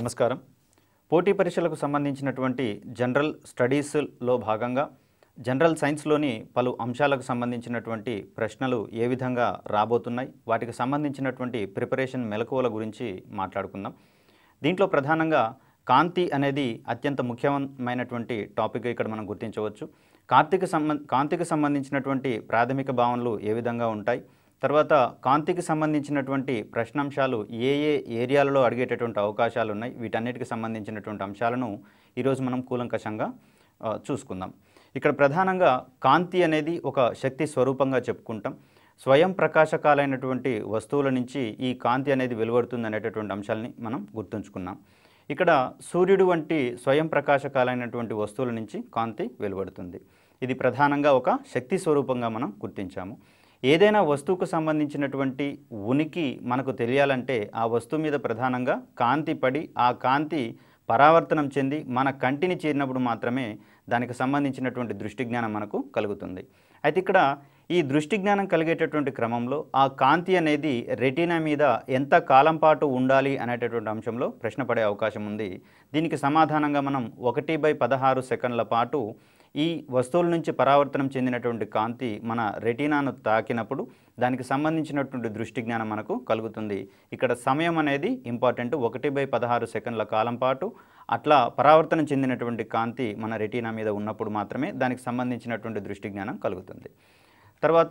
నమస్కారం పోటీ పరీక్షలకు సంబంధించినటువంటి జనరల్ స్టడీస్లో భాగంగా జనరల్ సైన్స్లోని పలు అంశాలకు సంబంధించినటువంటి ప్రశ్నలు ఏ విధంగా రాబోతున్నాయి వాటికి సంబంధించినటువంటి ప్రిపరేషన్ మెలకువల గురించి మాట్లాడుకుందాం దీంట్లో ప్రధానంగా కాంతి అనేది అత్యంత ముఖ్యమైనటువంటి టాపిక్ ఇక్కడ మనం గుర్తించవచ్చు కార్తీక సంబంధ కాంతికి సంబంధించినటువంటి ప్రాథమిక భావనలు ఏ విధంగా ఉంటాయి తర్వాత కాంతికి సంబంధించినటువంటి ప్రశ్నాంశాలు ఏ ఏ ఏరియాలలో అడిగేటటువంటి అవకాశాలు ఉన్నాయి వీటన్నిటికి సంబంధించినటువంటి అంశాలను ఈరోజు మనం కూలంకషంగా ఆ, చూసుకుందాం ఇక్కడ ప్రధానంగా కాంతి అనేది ఒక శక్తి స్వరూపంగా చెప్పుకుంటాం స్వయం ప్రకాశకాలైనటువంటి వస్తువుల నుంచి ఈ కాంతి అనేది వెలువడుతుంది అనేటటువంటి అంశాలని మనం గుర్తుంచుకున్నాం ఇక్కడ సూర్యుడు వంటి స్వయం ప్రకాశకాలైనటువంటి వస్తువుల నుంచి కాంతి వెలువడుతుంది ఇది ప్రధానంగా ఒక శక్తి స్వరూపంగా మనం గుర్తించాము ఏదైనా వస్తువుకు సంబంధించినటువంటి ఉనికి మనకు తెలియాలంటే ఆ వస్తువు మీద ప్రధానంగా కాంతి పడి ఆ కాంతి పరావర్తనం చెంది మన కంటిని చేరినప్పుడు మాత్రమే దానికి సంబంధించినటువంటి దృష్టి జ్ఞానం మనకు కలుగుతుంది అయితే ఇక్కడ ఈ దృష్టి జ్ఞానం కలిగేటటువంటి క్రమంలో ఆ కాంతి అనేది రెటీనా మీద ఎంత కాలం పాటు ఉండాలి అనేటటువంటి అంశంలో ప్రశ్న పడే అవకాశం ఉంది దీనికి సమాధానంగా మనం ఒకటి బై పదహారు సెకండ్ల పాటు ఈ వస్తువుల నుంచి పరావర్తనం చెందినటువంటి కాంతి మన రెటీనాను తాకినప్పుడు దానికి సంబంధించినటువంటి దృష్టి జ్ఞానం మనకు కలుగుతుంది ఇక్కడ సమయం అనేది ఇంపార్టెంట్ ఒకటి బై పదహారు సెకండ్ల కాలం పాటు అట్లా పరావర్తనం చెందినటువంటి కాంతి మన రెటీనా మీద ఉన్నప్పుడు మాత్రమే దానికి సంబంధించినటువంటి దృష్టి జ్ఞానం కలుగుతుంది తర్వాత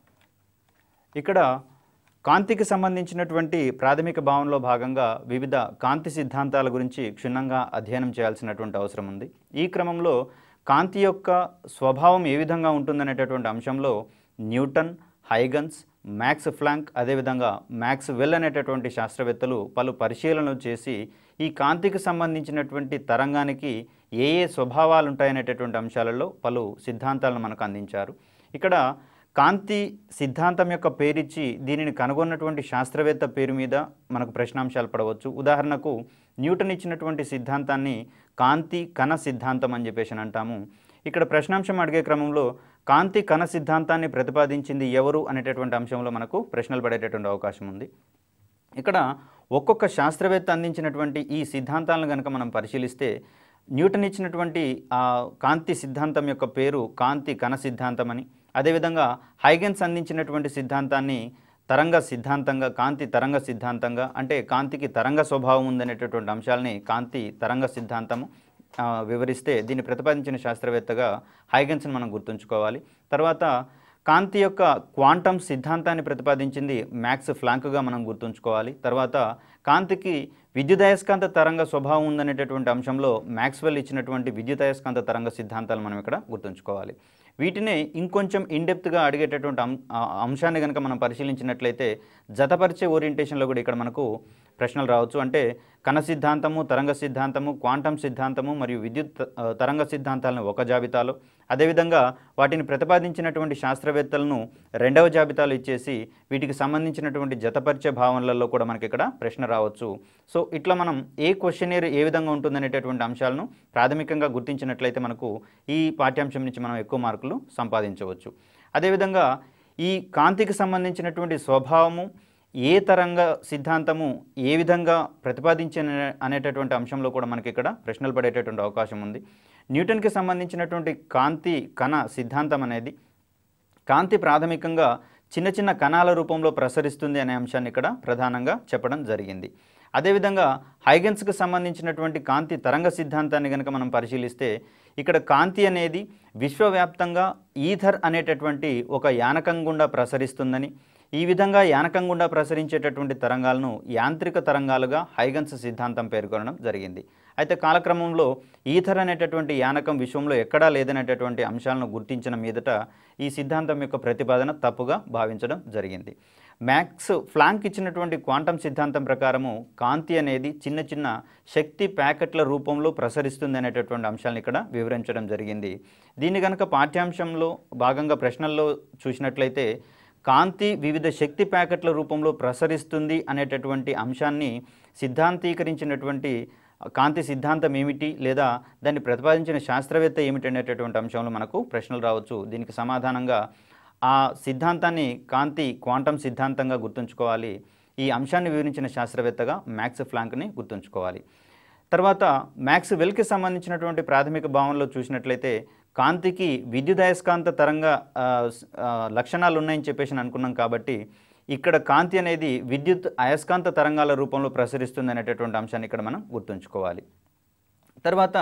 ఇక్కడ కాంతికి సంబంధించినటువంటి ప్రాథమిక భావనలో భాగంగా వివిధ కాంతి సిద్ధాంతాల గురించి క్షుణ్ణంగా అధ్యయనం చేయాల్సినటువంటి అవసరం ఉంది ఈ క్రమంలో కాంతి యొక్క స్వభావం ఏ విధంగా ఉంటుందనేటటువంటి అంశంలో న్యూటన్ హైగన్స్ మ్యాక్స్ ఫ్లాంక్ అదేవిధంగా మ్యాక్స్ వెల్ అనేటటువంటి శాస్త్రవేత్తలు పలు పరిశీలనలు చేసి ఈ కాంతికి సంబంధించినటువంటి తరంగానికి ఏ ఏ స్వభావాలు ఉంటాయనేటటువంటి అంశాలలో పలు సిద్ధాంతాలను మనకు అందించారు ఇక్కడ కాంతి సిద్ధాంతం యొక్క పేరిచ్చి దీనిని కనుగొన్నటువంటి శాస్త్రవేత్త పేరు మీద మనకు ప్రశ్నాంశాలు పడవచ్చు ఉదాహరణకు న్యూటన్ ఇచ్చినటువంటి సిద్ధాంతాన్ని కాంతి కణ సిద్ధాంతం అని చెప్పేసి అని అంటాము ఇక్కడ ప్రశ్నాంశం అడిగే క్రమంలో కాంతి కణ సిద్ధాంతాన్ని ప్రతిపాదించింది ఎవరు అనేటటువంటి అంశంలో మనకు ప్రశ్నలు పడేటటువంటి అవకాశం ఉంది ఇక్కడ ఒక్కొక్క శాస్త్రవేత్త అందించినటువంటి ఈ సిద్ధాంతాలను కనుక మనం పరిశీలిస్తే న్యూటన్ ఇచ్చినటువంటి ఆ కాంతి సిద్ధాంతం యొక్క పేరు కాంతి కణ సిద్ధాంతం అని అదేవిధంగా హైగెన్స్ అందించినటువంటి సిద్ధాంతాన్ని తరంగ సిద్ధాంతంగా కాంతి తరంగ సిద్ధాంతంగా అంటే కాంతికి తరంగ స్వభావం ఉందనేటటువంటి అంశాలని కాంతి తరంగ సిద్ధాంతము ఆ, వివరిస్తే దీన్ని ప్రతిపాదించిన శాస్త్రవేత్తగా హైగెన్స్ని మనం గుర్తుంచుకోవాలి తర్వాత కాంతి యొక్క క్వాంటమ్ సిద్ధాంతాన్ని ప్రతిపాదించింది మ్యాక్స్ ఫ్లాంక్గా మనం గుర్తుంచుకోవాలి తర్వాత కాంతికి విద్యుదయస్కాంత తరంగ స్వభావం ఉందనేటటువంటి అంశంలో మ్యాక్స్వెల్ ఇచ్చినటువంటి విద్యుదయస్కాంత తరంగ సిద్ధాంతాలు మనం ఇక్కడ గుర్తుంచుకోవాలి వీటినే ఇంకొంచెం ఇన్డెప్త్గా అడిగేటటువంటి అం- ఆ అంశాన్ని కనుక మనం పరిశీలించినట్లయితే జతపరిచే ఓరియంటేషన్లో కూడా ఇక్కడ మనకు ప్రశ్నలు రావచ్చు అంటే కణ సిద్ధాంతము తరంగ సిద్ధాంతము క్వాంటం సిద్ధాంతము మరియు విద్యుత్ ఆ, తరంగ సిద్ధాంతాలను ఒక జాబితాలో అదేవిధంగా వాటిని ప్రతిపాదించినటువంటి శాస్త్రవేత్తలను రెండవ జాబితాలో ఇచ్చేసి వీటికి సంబంధించినటువంటి జతపరిచే భావనలలో కూడా మనకి ఇక్కడ ప్రశ్న రావచ్చు సో ఇట్లా మనం ఏ క్వశ్చనీర్ ఏ విధంగా ఉంటుందనేటటువంటి అంశాలను ప్రాథమికంగా గుర్తించినట్లయితే మనకు ఈ పాఠ్యాంశం నుంచి మనం ఎక్కువ మార్కులు సంపాదించవచ్చు అదేవిధంగా ఈ కాంతికి సంబంధించినటువంటి స్వభావము ఏ తరంగ సిద్ధాంతము ఏ విధంగా ప్రతిపాదించిన అనేటటువంటి అంశంలో కూడా మనకి ఇక్కడ ప్రశ్నలు పడేటటువంటి అవకాశం ఉంది న్యూటన్కి సంబంధించినటువంటి కాంతి కణ సిద్ధాంతం అనేది కాంతి ప్రాథమికంగా చిన్న చిన్న కణాల రూపంలో ప్రసరిస్తుంది అనే అంశాన్ని ఇక్కడ ప్రధానంగా చెప్పడం జరిగింది అదేవిధంగా హైగెన్స్కి సంబంధించినటువంటి కాంతి తరంగ సిద్ధాంతాన్ని కనుక మనం పరిశీలిస్తే ఇక్కడ కాంతి అనేది విశ్వవ్యాప్తంగా ఈథర్ అనేటటువంటి ఒక యానకం గుండా ప్రసరిస్తుందని ఈ విధంగా యానకం గుండా ప్రసరించేటటువంటి తరంగాలను యాంత్రిక తరంగాలుగా హైగన్స్ సిద్ధాంతం పేర్కొనడం జరిగింది అయితే కాలక్రమంలో ఈథర్ అనేటటువంటి యానకం విశ్వంలో ఎక్కడా లేదనేటటువంటి అంశాలను గుర్తించిన మీదట ఈ సిద్ధాంతం యొక్క ప్రతిపాదన తప్పుగా భావించడం జరిగింది మ్యాక్స్ ఫ్లాంక్ ఇచ్చినటువంటి క్వాంటం సిద్ధాంతం ప్రకారము కాంతి అనేది చిన్న చిన్న శక్తి ప్యాకెట్ల రూపంలో ప్రసరిస్తుంది అనేటటువంటి అంశాలను ఇక్కడ వివరించడం జరిగింది దీన్ని కనుక పాఠ్యాంశంలో భాగంగా ప్రశ్నల్లో చూసినట్లయితే కాంతి వివిధ శక్తి ప్యాకెట్ల రూపంలో ప్రసరిస్తుంది అనేటటువంటి అంశాన్ని సిద్ధాంతీకరించినటువంటి కాంతి సిద్ధాంతం ఏమిటి లేదా దాన్ని ప్రతిపాదించిన శాస్త్రవేత్త ఏమిటి అనేటటువంటి అంశంలో మనకు ప్రశ్నలు రావచ్చు దీనికి సమాధానంగా ఆ సిద్ధాంతాన్ని కాంతి క్వాంటం సిద్ధాంతంగా గుర్తుంచుకోవాలి ఈ అంశాన్ని వివరించిన శాస్త్రవేత్తగా మ్యాక్స్ ఫ్లాంక్ని గుర్తుంచుకోవాలి తర్వాత మ్యాక్స్ వెల్కి సంబంధించినటువంటి ప్రాథమిక భావనలో చూసినట్లయితే కాంతికి విద్యుదయస్కాంత తరంగ ఆ, స్- ఆ, లక్షణాలు ఉన్నాయని చెప్పేసి అనుకున్నాం కాబట్టి ఇక్కడ కాంతి అనేది విద్యుత్ అయస్కాంత తరంగాల రూపంలో ప్రసరిస్తుంది అనేటటువంటి అంశాన్ని ఇక్కడ మనం గుర్తుంచుకోవాలి తర్వాత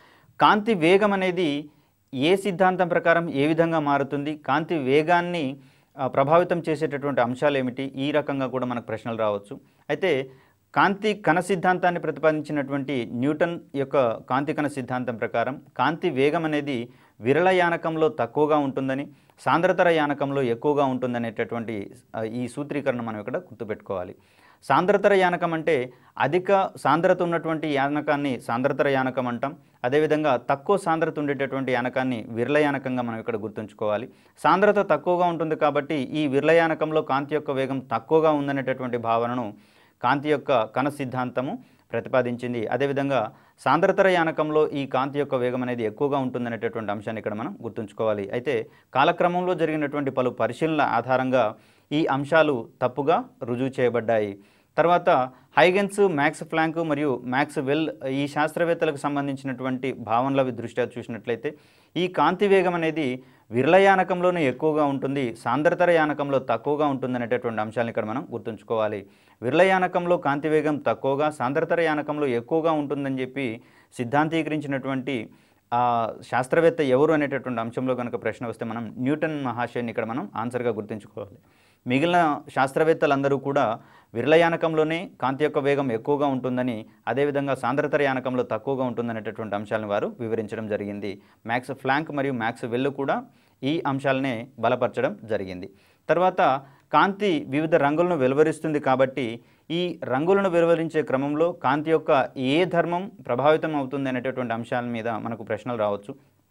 కాంతి వేగం అనేది ఏ సిద్ధాంతం ప్రకారం ఏ విధంగా మారుతుంది కాంతి వేగాన్ని ఆ, ప్రభావితం చేసేటటువంటి అంశాలు ఏమిటి ఈ రకంగా కూడా మనకు ప్రశ్నలు రావచ్చు అయితే కాంతి కణ సిద్ధాంతాన్ని ప్రతిపాదించినటువంటి న్యూటన్ యొక్క కాంతి కణ సిద్ధాంతం ప్రకారం కాంతి వేగం అనేది విరళ యానకంలో తక్కువగా ఉంటుందని సాంద్రతర యానకంలో ఎక్కువగా ఉంటుందనేటటువంటి ఆ, ఈ సూత్రీకరణ మనం ఇక్కడ గుర్తుపెట్టుకోవాలి సాంద్రతర యానకం అంటే అధిక సాంద్రత ఉన్నటువంటి యానకాన్ని సాంద్రతర యానకం అంటాం అదేవిధంగా తక్కువ సాంద్రత ఉండేటటువంటి యానకాన్ని విరళ యానకంగా మనం ఇక్కడ గుర్తుంచుకోవాలి సాంద్రత తక్కువగా ఉంటుంది కాబట్టి ఈ విరళ యానకంలో కాంతి యొక్క వేగం తక్కువగా ఉందనేటటువంటి భావనను కాంతి యొక్క కణ సిద్ధాంతము ప్రతిపాదించింది అదేవిధంగా సాంద్రతర యానకంలో ఈ కాంతి యొక్క వేగం అనేది ఎక్కువగా ఉంటుందనేటటువంటి అంశాన్ని ఇక్కడ మనం గుర్తుంచుకోవాలి అయితే కాలక్రమంలో జరిగినటువంటి పలు పరిశీలనల ఆధారంగా ఈ అంశాలు తప్పుగా రుజువు చేయబడ్డాయి తర్వాత హైగెన్స్ మ్యాక్స్ ప్లాంక్ మరియు మ్యాక్స్ వెల్ ఈ శాస్త్రవేత్తలకు సంబంధించినటువంటి భావనల దృష్ట్యా చూసినట్లయితే ఈ కాంతి వేగం అనేది విరళ యానకంలోనే ఎక్కువగా ఉంటుంది సాంద్రతర యానకంలో తక్కువగా ఉంటుంది అనేటటువంటి అంశాలను ఇక్కడ మనం గుర్తుంచుకోవాలి విరళ యానకంలో కాంతి వేగం తక్కువగా సాంద్రతర యానకంలో ఎక్కువగా ఉంటుందని చెప్పి సిద్ధాంతీకరించినటువంటి ఆ శాస్త్రవేత్త ఎవరు అనేటటువంటి అంశంలో కనుక ప్రశ్న వస్తే మనం న్యూటన్ మహాశయుని ఇక్కడ మనం ఆన్సర్గా గుర్తుంచుకోవాలి మిగిలిన శాస్త్రవేత్తలందరూ కూడా విరళ యానకంలోనే కాంతి యొక్క వేగం ఎక్కువగా ఉంటుందని అదేవిధంగా సాంద్రతర యానకంలో తక్కువగా ఉంటుందనేటటువంటి అంశాలను వారు వివరించడం జరిగింది మ్యాక్స్ ఫ్లాంక్ మరియు మ్యాక్స్ వెల్లు కూడా ఈ అంశాలనే బలపరచడం జరిగింది తర్వాత కాంతి వివిధ రంగులను వెలువరిస్తుంది కాబట్టి ఈ రంగులను వెలువరించే క్రమంలో కాంతి యొక్క ఏ ధర్మం ప్రభావితం అవుతుంది అనేటటువంటి అంశాల మీద మనకు ప్రశ్నలు రావచ్చు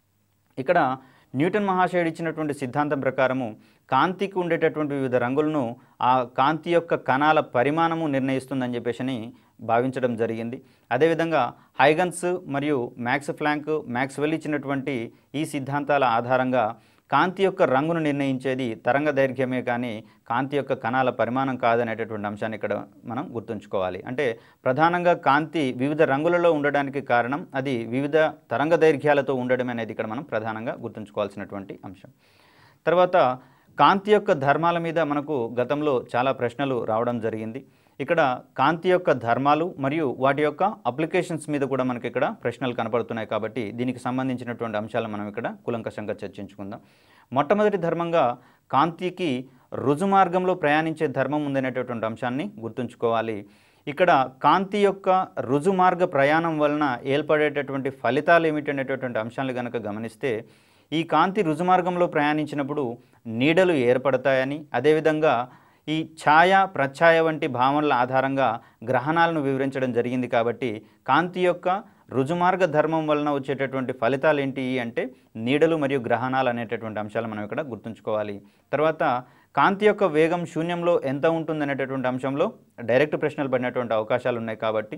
ఇక్కడ న్యూటన్ మహాశయుడు ఇచ్చినటువంటి సిద్ధాంతం ప్రకారము కాంతికి ఉండేటటువంటి వివిధ రంగులను ఆ కాంతి యొక్క కణాల పరిమాణము నిర్ణయిస్తుందని చెప్పేసి భావించడం జరిగింది అదేవిధంగా హైగన్స్ మరియు మ్యాక్స్ ఫ్లాంక్ మ్యాక్స్వెల్ ఇచ్చినటువంటి ఈ సిద్ధాంతాల ఆధారంగా కాంతి యొక్క రంగును నిర్ణయించేది తరంగ దైర్ఘ్యమే కానీ కాంతి యొక్క కణాల పరిమాణం కాదనేటటువంటి అంశాన్ని ఇక్కడ మనం గుర్తుంచుకోవాలి అంటే ప్రధానంగా కాంతి వివిధ రంగులలో ఉండడానికి కారణం అది వివిధ తరంగ దైర్ఘ్యాలతో ఉండడం అనేది ఇక్కడ మనం ప్రధానంగా గుర్తుంచుకోవాల్సినటువంటి అంశం తర్వాత కాంతి యొక్క ధర్మాల మీద మనకు గతంలో చాలా ప్రశ్నలు రావడం జరిగింది ఇక్కడ కాంతి యొక్క ధర్మాలు మరియు వాటి యొక్క అప్లికేషన్స్ మీద కూడా మనకి ఇక్కడ ప్రశ్నలు కనపడుతున్నాయి కాబట్టి దీనికి సంబంధించినటువంటి అంశాలు మనం ఇక్కడ కులంకషంగా చర్చించుకుందాం మొట్టమొదటి ధర్మంగా కాంతికి రుజు మార్గంలో ప్రయాణించే ధర్మం ఉందనేటటువంటి అంశాన్ని గుర్తుంచుకోవాలి ఇక్కడ కాంతి యొక్క రుజు మార్గ ప్రయాణం వలన ఏర్పడేటటువంటి ఫలితాలు ఏమిటనేటటువంటి అంశాలు కనుక గమనిస్తే ఈ కాంతి రుజుమార్గంలో ప్రయాణించినప్పుడు నీడలు ఏర్పడతాయని అదేవిధంగా ఈ ఛాయ ప్రఛాయ వంటి భావనల ఆధారంగా గ్రహణాలను వివరించడం జరిగింది కాబట్టి కాంతి యొక్క రుజుమార్గ ధర్మం వలన వచ్చేటటువంటి ఫలితాలు ఏంటి అంటే నీడలు మరియు గ్రహణాలు అనేటటువంటి అంశాలు మనం ఇక్కడ గుర్తుంచుకోవాలి తర్వాత కాంతి యొక్క వేగం శూన్యంలో ఎంత ఉంటుంది అనేటటువంటి అంశంలో డైరెక్ట్ ప్రశ్నలు పడినటువంటి అవకాశాలు ఉన్నాయి కాబట్టి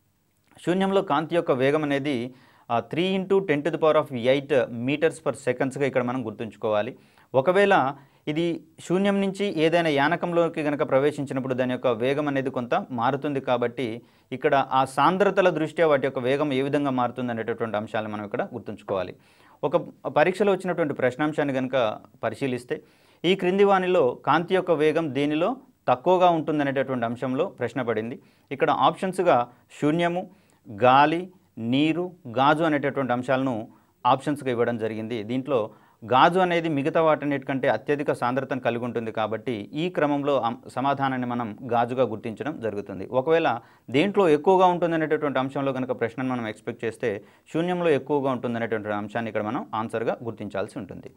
శూన్యంలో కాంతి యొక్క వేగం అనేది three into ten to the power of eight metres per సెకండ్స్గా ఇక్కడ మనం గుర్తుంచుకోవాలి ఒకవేళ ఇది శూన్యం నుంచి ఏదైనా యానకంలోకి కనుక ప్రవేశించినప్పుడు దాని యొక్క వేగం అనేది కొంత మారుతుంది కాబట్టి ఇక్కడ ఆ సాంద్రతల దృష్ట్యా వాటి యొక్క వేగం ఏ విధంగా మారుతుంది అనేటటువంటి అంశాలను మనం ఇక్కడ గుర్తుంచుకోవాలి ఒక పరీక్షలో వచ్చినటువంటి ప్రశ్నాంశాన్ని కనుక పరిశీలిస్తే ఈ క్రింది వానిలో కాంతి యొక్క వేగం దేనిలో తక్కువగా ఉంటుందనేటటువంటి అంశంలో ప్రశ్న పడింది ఇక్కడ ఆప్షన్స్గా శూన్యము గాలి నీరు గాజు అనేటటువంటి అంశాలను ఆప్షన్స్గా ఇవ్వడం జరిగింది దీంట్లో గాజు అనేది మిగతా వాటన్నిటికంటే అత్యధిక సాంద్రతను కలిగి ఉంటుంది కాబట్టి ఈ క్రమంలో అం- సమాధానాన్ని మనం గాజుగా గుర్తించడం జరుగుతుంది ఒకవేళ దేంట్లో ఎక్కువగా ఉంటుందనేటటువంటి అంశంలో కనుక ప్రశ్నను మనం ఎక్స్పెక్ట్ చేస్తే శూన్యంలో ఎక్కువగా ఉంటుందనేటువంటి అంశాన్ని ఇక్కడ మనం ఆన్సర్గా గుర్తించాల్సి ఉంటుంది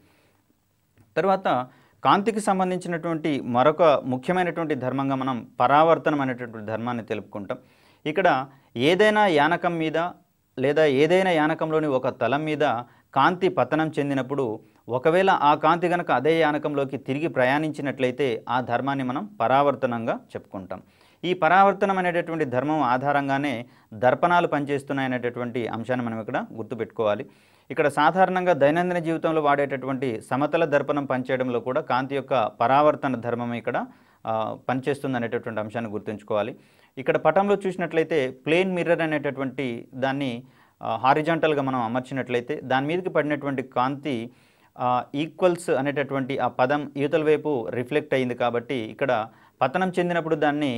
తర్వాత కాంతికి సంబంధించినటువంటి మరొక ముఖ్యమైనటువంటి ధర్మంగా మనం పరావర్తనం అనేటటువంటి ధర్మాన్ని తెలుపుకుంటాం ఇక్కడ ఏదైనా యానకం మీద లేదా ఏదైనా యానకంలోని ఒక తలం మీద కాంతి పతనం చెందినప్పుడు ఒకవేళ ఆ కాంతి కనుక అదే యానకంలోకి తిరిగి ప్రయాణించినట్లయితే ఆ ధర్మాన్ని మనం పరావర్తనంగా చెప్పుకుంటాం ఈ పరావర్తనం అనేటటువంటి ధర్మం ఆధారంగానే దర్పణాలు పనిచేస్తున్నాయనేటటువంటి అంశాన్ని మనం ఇక్కడ గుర్తుపెట్టుకోవాలి ఇక్కడ సాధారణంగా దైనందిన జీవితంలో వాడేటటువంటి సమతల దర్పణం పనిచేయడంలో కూడా కాంతి యొక్క పరావర్తన ధర్మం ఇక్కడ ఆ, పనిచేస్తుంది అనేటటువంటి అంశాన్ని గుర్తుంచుకోవాలి ఇక్కడ పటంలో చూసినట్లయితే ప్లేన్ మిర్రర్ అనేటటువంటి దాన్ని హారిజాంటల్గా మనం అమర్చినట్లయితే దాని మీదకి పడినటువంటి కాంతి ఈక్వల్స్ అనేటటువంటి ఆ పదం యువతల వైపు రిఫ్లెక్ట్ అయింది కాబట్టి ఇక్కడ పతనం చెందినప్పుడు దాన్ని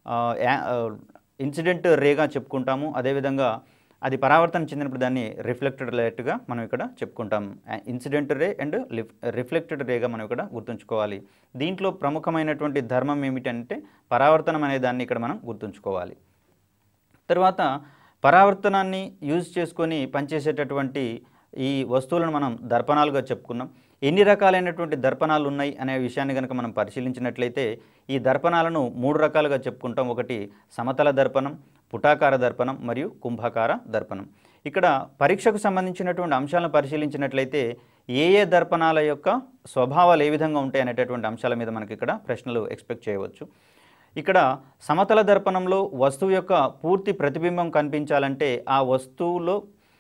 ఇన్సిడెంట్ రేగా చెప్పుకుంటాము అదేవిధంగా అది పరావర్తన చెందినప్పుడు దాన్ని రిఫ్లెక్టెడ్ లైట్గా మనం ఇక్కడ చెప్పుకుంటాం ఇన్సిడెంట్ రే అండ్ రిఫ్లెక్టెడ్ రేగా మనం ఇక్కడ గుర్తుంచుకోవాలి దీంట్లో ప్రముఖమైనటువంటి ధర్మం ఏమిటంటే పరావర్తనం అనే దాన్ని ఇక్కడ మనం గుర్తుంచుకోవాలి తర్వాత పరావర్తనాన్ని యూజ్ చేసుకొని పనిచేసేటటువంటి ఈ వస్తువులను మనం దర్పణాలుగా చెప్పుకున్నాం ఎన్ని రకాలైనటువంటి దర్పణాలు ఉన్నాయి అనే విషయాన్ని కనుక మనం పరిశీలించినట్లయితే ఈ దర్పణాలను మూడు రకాలుగా చెప్పుకుంటాం ఒకటి సమతల దర్పణం పుటాకార దర్పణం మరియు కుంభాకార దర్పణం ఇక్కడ పరీక్షకు సంబంధించినటువంటి అంశాలను పరిశీలించినట్లయితే ఏ ఏ దర్పణాల యొక్క స్వభావాలు ఏ విధంగా ఉంటాయి అనేటటువంటి అంశాల మీద మనకి ఇక్కడ ప్రశ్నలు ఎక్స్పెక్ట్ చేయవచ్చు ఇక్కడ సమతల దర్పణంలో వస్తువు యొక్క పూర్తి ప్రతిబింబం కనిపించాలంటే ఆ వస్తువులో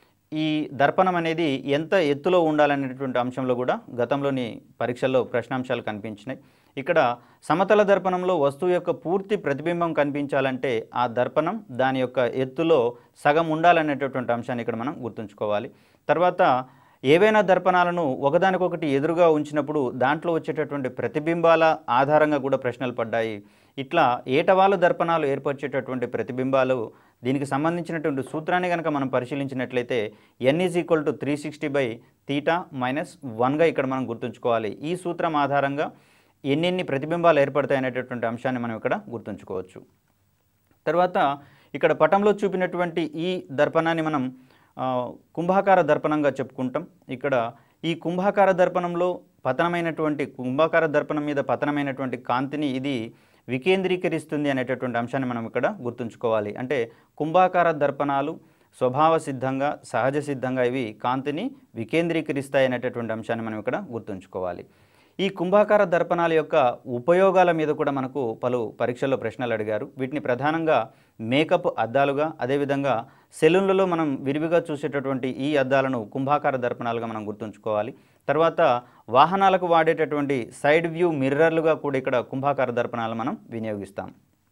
ఈ దర్పణం అనేది ఎంత ఎత్తులో ఉండాలనేటువంటి అంశంలో కూడా గతంలోని పరీక్షల్లో ప్రశ్నాంశాలు కనిపించినాయి ఇక్కడ సమతల దర్పణంలో వస్తువు యొక్క పూర్తి ప్రతిబింబం కనిపించాలంటే ఆ దర్పణం దాని యొక్క ఎత్తులో సగం ఉండాలనేటటువంటి అంశాన్ని ఇక్కడ మనం గుర్తుంచుకోవాలి తర్వాత ఏవైనా దర్పణాలను ఒకదానికొకటి ఎదురుగా ఉంచినప్పుడు దాంట్లో వచ్చేటటువంటి ప్రతిబింబాల ఆధారంగా కూడా ప్రశ్నలు పడ్డాయి ఇట్లా ఏటవాలు దర్పణాలు ఏర్పరిచేటటువంటి ప్రతిబింబాలు దీనికి సంబంధించినటువంటి సూత్రాన్ని కనుక మనం పరిశీలించినట్లయితే N is equal to three sixty by theta minus వన్గా ఇక్కడ మనం గుర్తుంచుకోవాలి ఈ సూత్రం ఆధారంగా ఎన్నెన్ని ప్రతిబింబాలు ఏర్పడతాయి అనేటటువంటి అంశాన్ని మనం ఇక్కడ గుర్తుంచుకోవచ్చు తర్వాత ఇక్కడ పటంలో చూపినటువంటి ఈ దర్పణాన్ని మనం ఆ, కుంభాకార దర్పణంగా చెప్పుకుంటాం ఇక్కడ ఈ కుంభాకార దర్పణంలో పతనమైనటువంటి కుంభాకార దర్పణం మీద పతనమైనటువంటి కాంతిని ఇది వికేంద్రీకరిస్తుంది అనేటటువంటి అంశాన్ని మనం ఇక్కడ గుర్తుంచుకోవాలి అంటే కుంభాకార దర్పణాలు స్వభావ సిద్ధంగా సహజ సిద్ధంగా ఇవి కాంతిని వికేంద్రీకరిస్తాయి అనేటటువంటి అంశాన్ని మనం ఇక్కడ గుర్తుంచుకోవాలి ఈ కుంభాకార దర్పణాల యొక్క ఉపయోగాల మీద కూడా మనకు పలు పరీక్షల్లో ప్రశ్నలు అడిగారు వీటిని ప్రధానంగా మేకప్ అద్దాలుగా అదేవిధంగా సెలూన్లలో మనం విరివిగా చూసేటటువంటి ఈ అద్దాలను కుంభాకార దర్పణాలుగా మనం గుర్తుంచుకోవాలి తర్వాత వాహనాలకు వాడేటటువంటి సైడ్ వ్యూ మిర్రర్లుగా కూడా ఇక్కడ కుంభాకార దర్పణాలు మనం వినియోగిస్తాం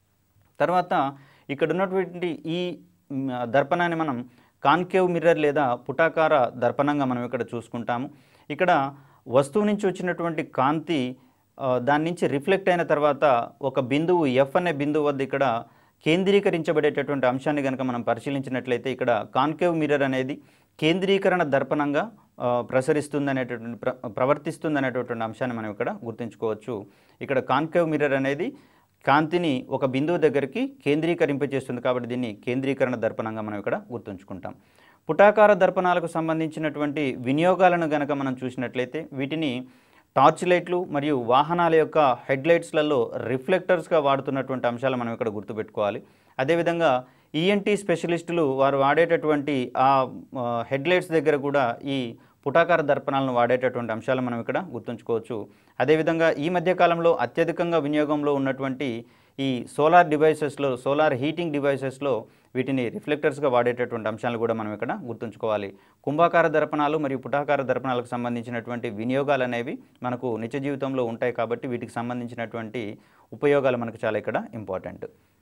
తర్వాత ఇక్కడ ఉన్నటువంటి ఈ మ్, దర్పణాన్ని మనం కాన్కేవ్ మిర్రర్ లేదా పుటాకార దర్పణంగా మనం ఇక్కడ చూసుకుంటాము ఇక్కడ వస్తువు నుంచి వచ్చినటువంటి కాంతి ఆ, దాని నుంచి రిఫ్లెక్ట్ అయిన తర్వాత ఒక బిందువు ఎఫ్ అనే బిందువు వద్ద ఇక్కడ కేంద్రీకరించబడేటటువంటి అంశాన్ని కనుక మనం పరిశీలించినట్లయితే ఇక్కడ కాన్కేవ్ మిర్రర్ అనేది కేంద్రీకరణ దర్పణంగా ఆ, ప్రసరిస్తుంది అనేటటువంటి ప్ర ప్రవర్తిస్తుంది అనేటటువంటి అంశాన్ని మనం ఇక్కడ గుర్తుంచుకోవచ్చు ఇక్కడ కాన్కేవ్ మిర్రర్ అనేది కాంతిని ఒక బిందువు దగ్గరికి కేంద్రీకరింపజేస్తుంది కాబట్టి దీన్ని కేంద్రీకరణ దర్పణంగా మనం ఇక్కడ గుర్తుంచుకుంటాం పుటాకార దర్పణాలకు సంబంధించినటువంటి వినియోగాలను గనక మనం చూసినట్లయితే వీటిని టార్చ్ లైట్లు మరియు వాహనాల యొక్క హెడ్ లైట్స్లలో రిఫ్లెక్టర్స్గా వాడుతున్నటువంటి అంశాలు మనం ఇక్కడ గుర్తుపెట్టుకోవాలి అదేవిధంగా ఈఎన్టీ స్పెషలిస్టులు వారు వాడేటటువంటి ఆ హెడ్ లైట్స్ దగ్గర కూడా ఈ పుటాకార దర్పణాలను వాడేటటువంటి అంశాలు మనం ఇక్కడ గుర్తుంచుకోవచ్చు అదేవిధంగా ఈ మధ్య కాలంలో అత్యధికంగా వినియోగంలో ఉన్నటువంటి ఈ సోలార్ డివైసెస్లో సోలార్ హీటింగ్ డివైసెస్లో వీటిని రిఫ్లెక్టర్స్గా వాడేటటువంటి అంశాలు కూడా మనం ఇక్కడ గుర్తుంచుకోవాలి కుంభాకార దర్పణాలు మరియు పుటాకార దర్పణాలకు సంబంధించినటువంటి వినియోగాలు అనేవి మనకు నిత్య జీవితంలో ఉంటాయి కాబట్టి వీటికి సంబంధించినటువంటి ఉపయోగాలు మనకు చాలా ఇక్కడ ఇంపార్టెంట్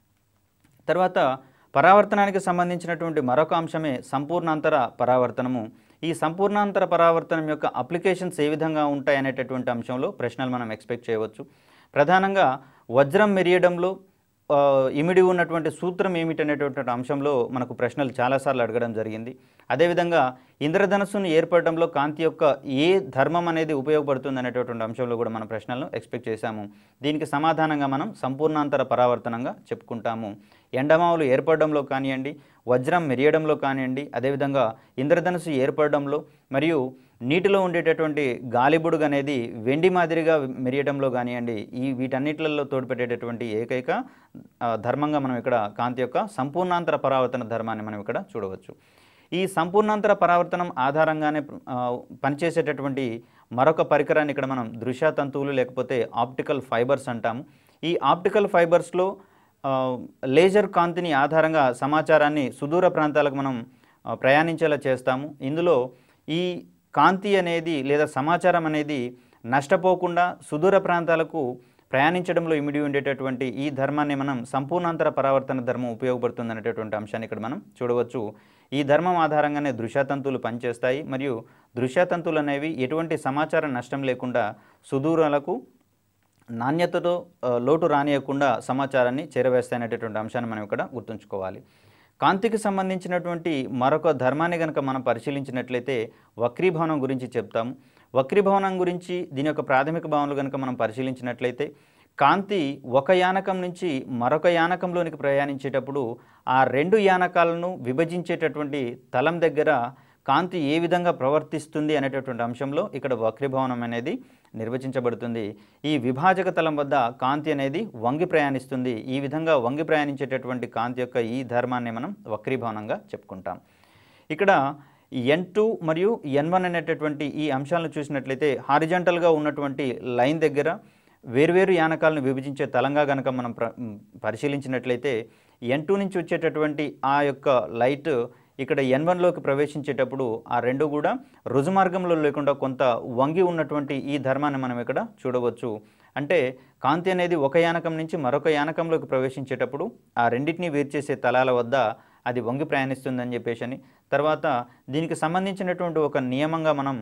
తర్వాత పరావర్తనానికి సంబంధించినటువంటి మరొక అంశమే సంపూర్ణాంతర పరావర్తనము ఈ సంపూర్ణాంతర పరావర్తనం యొక్క అప్లికేషన్స్ ఏ విధంగా ఉంటాయి అనేటటువంటి అంశంలో ప్రశ్నలు మనం ఎక్స్పెక్ట్ చేయవచ్చు ప్రధానంగా వజ్రం మెరియడంలో ఆ, ఇమిడి ఉన్నటువంటి సూత్రం ఏమిటనేటువంటి అంశంలో మనకు ప్రశ్నలు చాలాసార్లు అడగడం జరిగింది అదేవిధంగా ఇంద్రధనస్సును ఏర్పడడంలో కాంతి యొక్క ఏ ధర్మం అనేది ఉపయోగపడుతుంది అనేటటువంటి అంశంలో కూడా మన ప్రశ్నలను ఎక్స్పెక్ట్ చేశాము దీనికి సమాధానంగా మనం సంపూర్ణాంతర పరావర్తనంగా చెప్పుకుంటాము ఎండమావులు ఏర్పడడంలో కానివ్వండి వజ్రం మెరియడంలో కానివ్వండి అదేవిధంగా ఇంద్రధనుసు ఏర్పడడంలో మరియు నీటిలో ఉండేటటువంటి గాలిబుడుగు అనేది వెండి మాదిరిగా మెరియడంలో కానివ్వండి ఈ వీటన్నిటిలలో తోడ్పెట్టేటటువంటి ఏకైక ఆ, ధర్మంగా మనం ఇక్కడ కాంతి యొక్క సంపూర్ణాంతర పరావర్తన ధర్మాన్ని మనం ఇక్కడ చూడవచ్చు ఈ సంపూర్ణాంతర పరావర్తనం ఆధారంగానే ఆ, పనిచేసేటటువంటి మరొక పరికరాన్ని ఇక్కడ మనం దృశ్య తంతువులు లేకపోతే ఆప్టికల్ ఫైబర్స్ అంటాము ఈ ఆప్టికల్ ఫైబర్స్లో ఆ, లేజర్ కాంతిని ఆధారంగా సమాచారాన్ని సుదూర ప్రాంతాలకు మనం ఆ, ప్రయాణించేలా చేస్తాము ఇందులో ఈ కాంతి అనేది లేదా సమాచారం అనేది నష్టపోకుండా సుదూర ప్రాంతాలకు ప్రయాణించడంలో ఇమిడి ఉండేటటువంటి ఈ ధర్మాన్ని మనం సంపూర్ణాంతర పరావర్తన ధర్మం ఉపయోగపడుతుంది అనేటటువంటి అంశాన్ని ఇక్కడ మనం చూడవచ్చు ఈ ధర్మం ఆధారంగానే దృశ్యతంతువులు పనిచేస్తాయి మరియు దృశ్యతంతువులు అనేవి ఎటువంటి సమాచార నష్టం లేకుండా సుదూరాలకు నాణ్యతతో ఆ, లోటు రానియకుండా సమాచారాన్ని చేరవేస్తాయనేటటువంటి అంశాన్ని మనం ఇక్కడ గుర్తుంచుకోవాలి కాంతికి సంబంధించినటువంటి మరొక ధర్మాన్ని కనుక మనం పరిశీలించినట్లయితే వక్రీభవనం గురించి చెప్తాము వక్రీభవనం గురించి దీని యొక్క ప్రాథమిక భావనలు కనుక మనం పరిశీలించినట్లయితే కాంతి ఒక యానకం నుంచి మరొక యానకంలోనికి ప్రయాణించేటప్పుడు ఆ రెండు యానకాలను విభజించేటటువంటి తలం దగ్గర కాంతి ఏ విధంగా ప్రవర్తిస్తుంది అనేటటువంటి అంశంలో ఇక్కడ వక్రీభవనం అనేది నిర్వచించబడుతుంది ఈ విభాజక తలం వద్ద కాంతి అనేది వంగి ప్రయాణిస్తుంది ఈ విధంగా వంగి ప్రయాణించేటటువంటి కాంతి యొక్క ఈ ధర్మాన్ని మనం వక్రీభవనంగా చెప్పుకుంటాం ఇక్కడ ఎన్ టూ మరియు ఎన్ వన్ అనేటటువంటి ఈ అంశాలను చూసినట్లయితే హారిజంటల్గా ఉన్నటువంటి లైన్ దగ్గర వేర్వేరు యానకాలను విభజించే తలంగా కనుక మనం ప్ర పరిశీలించినట్లయితే ఎన్ టూ నుంచి వచ్చేటటువంటి ఆ యొక్క లైట్ ఇక్కడ ఎన్ వన్లోకి ప్రవేశించేటప్పుడు ఆ రెండు కూడా రుజుమార్గంలో లేకుండా కొంత వంగి ఉన్నటువంటి ఈ ధర్మాన్ని మనం ఇక్కడ చూడవచ్చు అంటే కాంతి అనేది ఒక యానకం నుంచి మరొక యానకంలోకి ప్రవేశించేటప్పుడు ఆ రెండింటిని వేరు చేసే తలాల వద్ద అది వంగి ప్రయాణిస్తుందని చెప్పేసి అని తర్వాత దీనికి సంబంధించినటువంటి ఒక నియమంగా మనం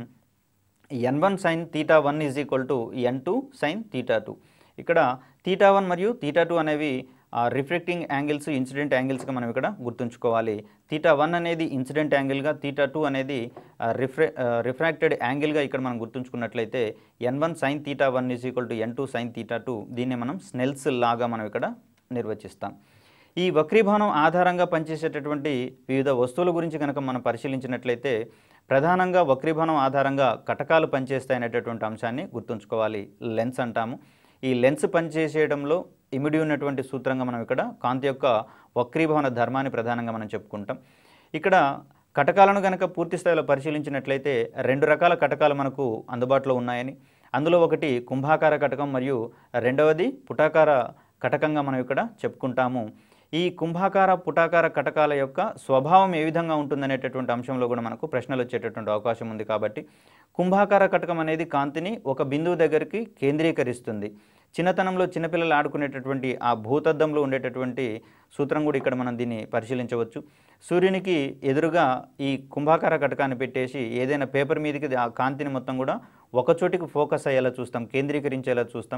N one sine theta one is equal to N two sine theta two ఇక్కడ తీటా వన్ మరియు తీటా టూ అనేవి రిఫ్లెక్టింగ్ యాంగిల్స్ ఇన్సిడెంట్ యాంగిల్స్గా మనం ఇక్కడ గుర్తుంచుకోవాలి తీటా వన్ అనేది ఇన్సిడెంట్ యాంగిల్గా తీటా టూ అనేది రిఫ్రె రిఫ్రాక్టెడ్ యాంగిల్గా ఇక్కడ మనం గుర్తుంచుకున్నట్లయితే N one sine theta one is equal to N two sine theta two దీన్ని మనం స్నెల్స్ లాగా మనం ఇక్కడ నిర్వచిస్తాం ఈ వక్రీభవనం ఆధారంగా పనిచేసేటటువంటి వివిధ వస్తువుల గురించి కనుక మనం పరిశీలించినట్లయితే ప్రధానంగా వక్రీభవనం ఆధారంగా కటకాలు పనిచేస్తాయనేటటువంటి అంశాన్ని గుర్తుంచుకోవాలి లెన్స్ అంటాము ఈ లెన్స్ పనిచేసేయడంలో ఇమిడి ఉన్నటువంటి సూత్రంగా మనం ఇక్కడ కాంతి యొక్క వక్రీభవన ధర్మాన్ని ప్రధానంగా మనం చెప్పుకుంటాం ఇక్కడ కటకాలను కనుక పూర్తి స్థాయిలో పరిశీలించినట్లయితే రెండు రకాల కటకాలు మనకు అందుబాటులో ఉన్నాయని అందులో ఒకటి కుంభాకార కటకం మరియు రెండవది పుటాకార కటకంగా మనం ఇక్కడ చెప్పుకుంటాము ఈ కుంభాకార పుటాకార కటకాల యొక్క స్వభావం ఏ విధంగా ఉంటుందనేటటువంటి అంశంలో కూడా మనకు ప్రశ్నలు వచ్చేటటువంటి అవకాశం ఉంది కాబట్టి కుంభాకార కటకం అనేది కాంతిని ఒక బిందువు దగ్గరికి కేంద్రీకరిస్తుంది చిన్నతనంలో చిన్నపిల్లలు ఆడుకునేటటువంటి ఆ భూతద్దంలో ఉండేటటువంటి సూత్రం కూడా ఇక్కడ మనం దీన్ని పరిశీలించవచ్చు సూర్యునికి ఎదురుగా ఈ కుంభాకార కటకాన్ని పెట్టేసి ఏదైనా పేపర్ మీదకి ఆ కాంతిని మొత్తం కూడా ఒక చోటికి ఫోకస్ అయ్యేలా చూస్తాం కేంద్రీకరించేలా చూస్తాం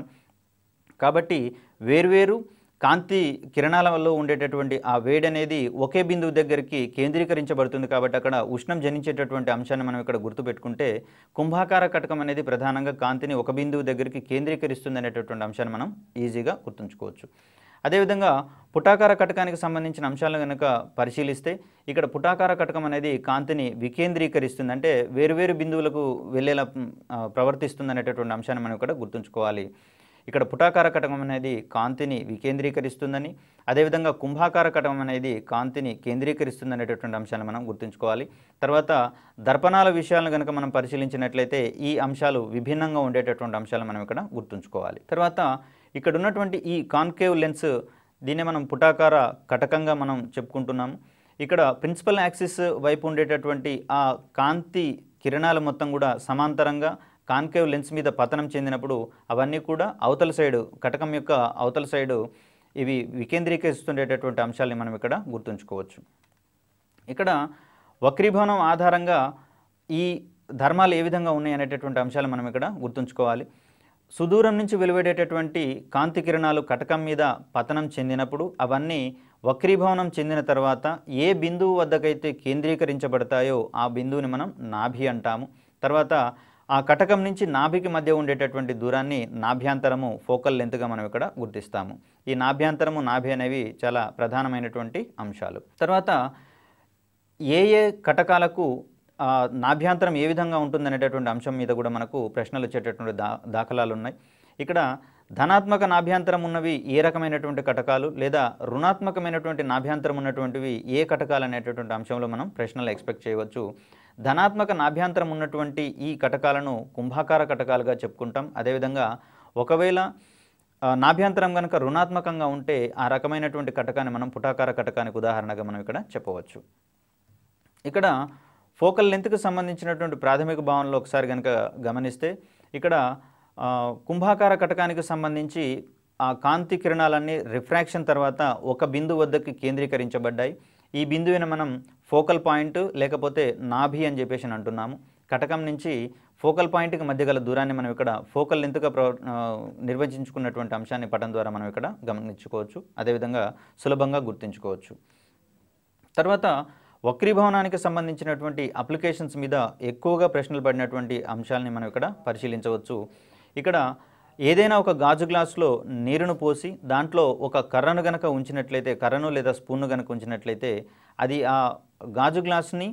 కాబట్టి వేర్వేరు కాంతి కిరణాలలో ఉండేటటువంటి ఆ వేడి అనేది ఒకే బిందువు దగ్గరికి కేంద్రీకరించబడుతుంది కాబట్టి అక్కడ ఉష్ణం జనించేటటువంటి అంశాన్ని మనం ఇక్కడ గుర్తుపెట్టుకుంటే కుంభాకార కటకం అనేది ప్రధానంగా కాంతిని ఒక బిందువు దగ్గరికి కేంద్రీకరిస్తుంది అనేటటువంటి అంశాన్ని మనం ఈజీగా గుర్తుంచుకోవచ్చు అదేవిధంగా పుటాకార కటకానికి సంబంధించిన అంశాలను కనుక పరిశీలిస్తే ఇక్కడ పుటాకార కటకం అనేది కాంతిని వికేంద్రీకరిస్తుంది అంటే వేరువేరు బిందువులకు వెళ్ళేలా మ్, ఆ, ప్రవర్తిస్తుంది అనేటటువంటి అంశాన్ని మనం ఇక్కడ గుర్తుంచుకోవాలి ఇక్కడ పుటాకార కటకం అనేది కాంతిని వికేంద్రీకరిస్తుందని అదేవిధంగా కుంభాకార కటకం అనేది కాంతిని కేంద్రీకరిస్తుంది అనేటటువంటి అంశాన్ని మనం గుర్తుంచుకోవాలి తర్వాత దర్పణాల విషయాలను కనుక మనం పరిశీలించినట్లయితే ఈ అంశాలు విభిన్నంగా ఉండేటటువంటి అంశాలు మనం ఇక్కడ గుర్తుంచుకోవాలి తర్వాత ఇక్కడ ఉన్నటువంటి ఈ కాన్కేవ్ లెన్స్ దీన్నే మనం పుటాకార కటకంగా మనం చెప్పుకుంటున్నాము ఇక్కడ ప్రిన్సిపల్ యాక్సిస్ వైపు ఉండేటటువంటి ఆ కాంతి కిరణాలు మొత్తం కూడా సమాంతరంగా కాన్కేవ్ లెన్స్ మీద పతనం చెందినప్పుడు అవన్నీ కూడా అవతల సైడు కటకం యొక్క అవతల సైడు ఇవి వికేంద్రీకరిస్తుండేటటువంటి అంశాలని మనం ఇక్కడ గుర్తుంచుకోవచ్చు ఇక్కడ వక్రీభవనం ఆధారంగా ఈ ధర్మాలు ఏ విధంగా ఉన్నాయి అనేటటువంటి అంశాలు మనం ఇక్కడ గుర్తుంచుకోవాలి సుదూరం నుంచి వెలువడేటటువంటి కాంతి కిరణాలు కటకం మీద పతనం చెందినప్పుడు అవన్నీ వక్రీభవనం చెందిన తర్వాత ఏ బిందువు వద్దకైతే కేంద్రీకరించబడతాయో ఆ బిందువుని మనం నాభి అంటాము తర్వాత ఆ కటకం నుంచి నాభికి మధ్య ఉండేటటువంటి దూరాన్ని నాభ్యాంతరము ఫోకల్ లెంత్గా మనం ఇక్కడ గుర్తిస్తాము ఈ నాభ్యాంతరము నాభి అనేవి చాలా ప్రధానమైనటువంటి అంశాలు తర్వాత ఏ ఏ కటకాలకు ఆ, నాభ్యాంతరం ఏ విధంగా ఉంటుందనేటటువంటి అంశం మీద కూడా మనకు ప్రశ్నలు వచ్చేటటువంటి దా దాఖలాలు ఉన్నాయి ఇక్కడ ధనాత్మక నాభ్యాంతరం ఉన్నవి ఏ రకమైనటువంటి కటకాలు లేదా రుణాత్మకమైనటువంటి నాభ్యాంతరం ఉన్నటువంటివి ఏ కటకాలు అనేటటువంటి అంశంలో మనం ప్రశ్నలు ఎక్స్పెక్ట్ చేయవచ్చు ధనాత్మక నాభ్యాంతరం ఉన్నటువంటి ఈ కటకాలను కుంభాకార కటకాలుగా చెప్పుకుంటాం అదేవిధంగా ఒకవేళ ఆ, నాభ్యంతరం కనుక రుణాత్మకంగా ఉంటే ఆ రకమైనటువంటి కటకాన్ని మనం పుటాకార కటకానికి ఉదాహరణగా మనం ఇక్కడ చెప్పవచ్చు ఇక్కడ ఫోకల్ లెంత్కి సంబంధించినటువంటి ప్రాథమిక భావనలో ఒకసారి కనుక గమనిస్తే ఇక్కడ ఆ, కుంభాకార కటకానికి సంబంధించి ఆ కాంతి కిరణాలన్నీ రిఫ్రాక్షన్ తర్వాత ఒక బిందు వద్దకి కేంద్రీకరించబడ్డాయి ఈ బిందువుని మనం ఫోకల్ పాయింట్ లేకపోతే నాభి అని చెప్పేసి అని అంటున్నాము కటకం నుంచి ఫోకల్ పాయింట్కి మధ్య గల దూరాన్ని మనం ఇక్కడ ఫోకల్ లెంత్గా ప్ర ఆ, నిర్వచించుకున్నటువంటి అంశాన్ని పటం ద్వారా మనం ఇక్కడ గమనించుకోవచ్చు అదేవిధంగా సులభంగా గుర్తుంచుకోవచ్చు తర్వాత వక్రీభవనానికి సంబంధించినటువంటి అప్లికేషన్స్ మీద ఎక్కువగా ప్రశ్నలు పడినటువంటి అంశాలని మనం ఇక్కడ పరిశీలించవచ్చు ఇక్కడ ఏదైనా ఒక గాజు గ్లాసులో నీరును పోసి దాంట్లో ఒక కర్రను గనక ఉంచినట్లయితే కర్రను లేదా స్పూన్ను గనక ఉంచినట్లయితే అది ఆ గాజు గ్లాస్ని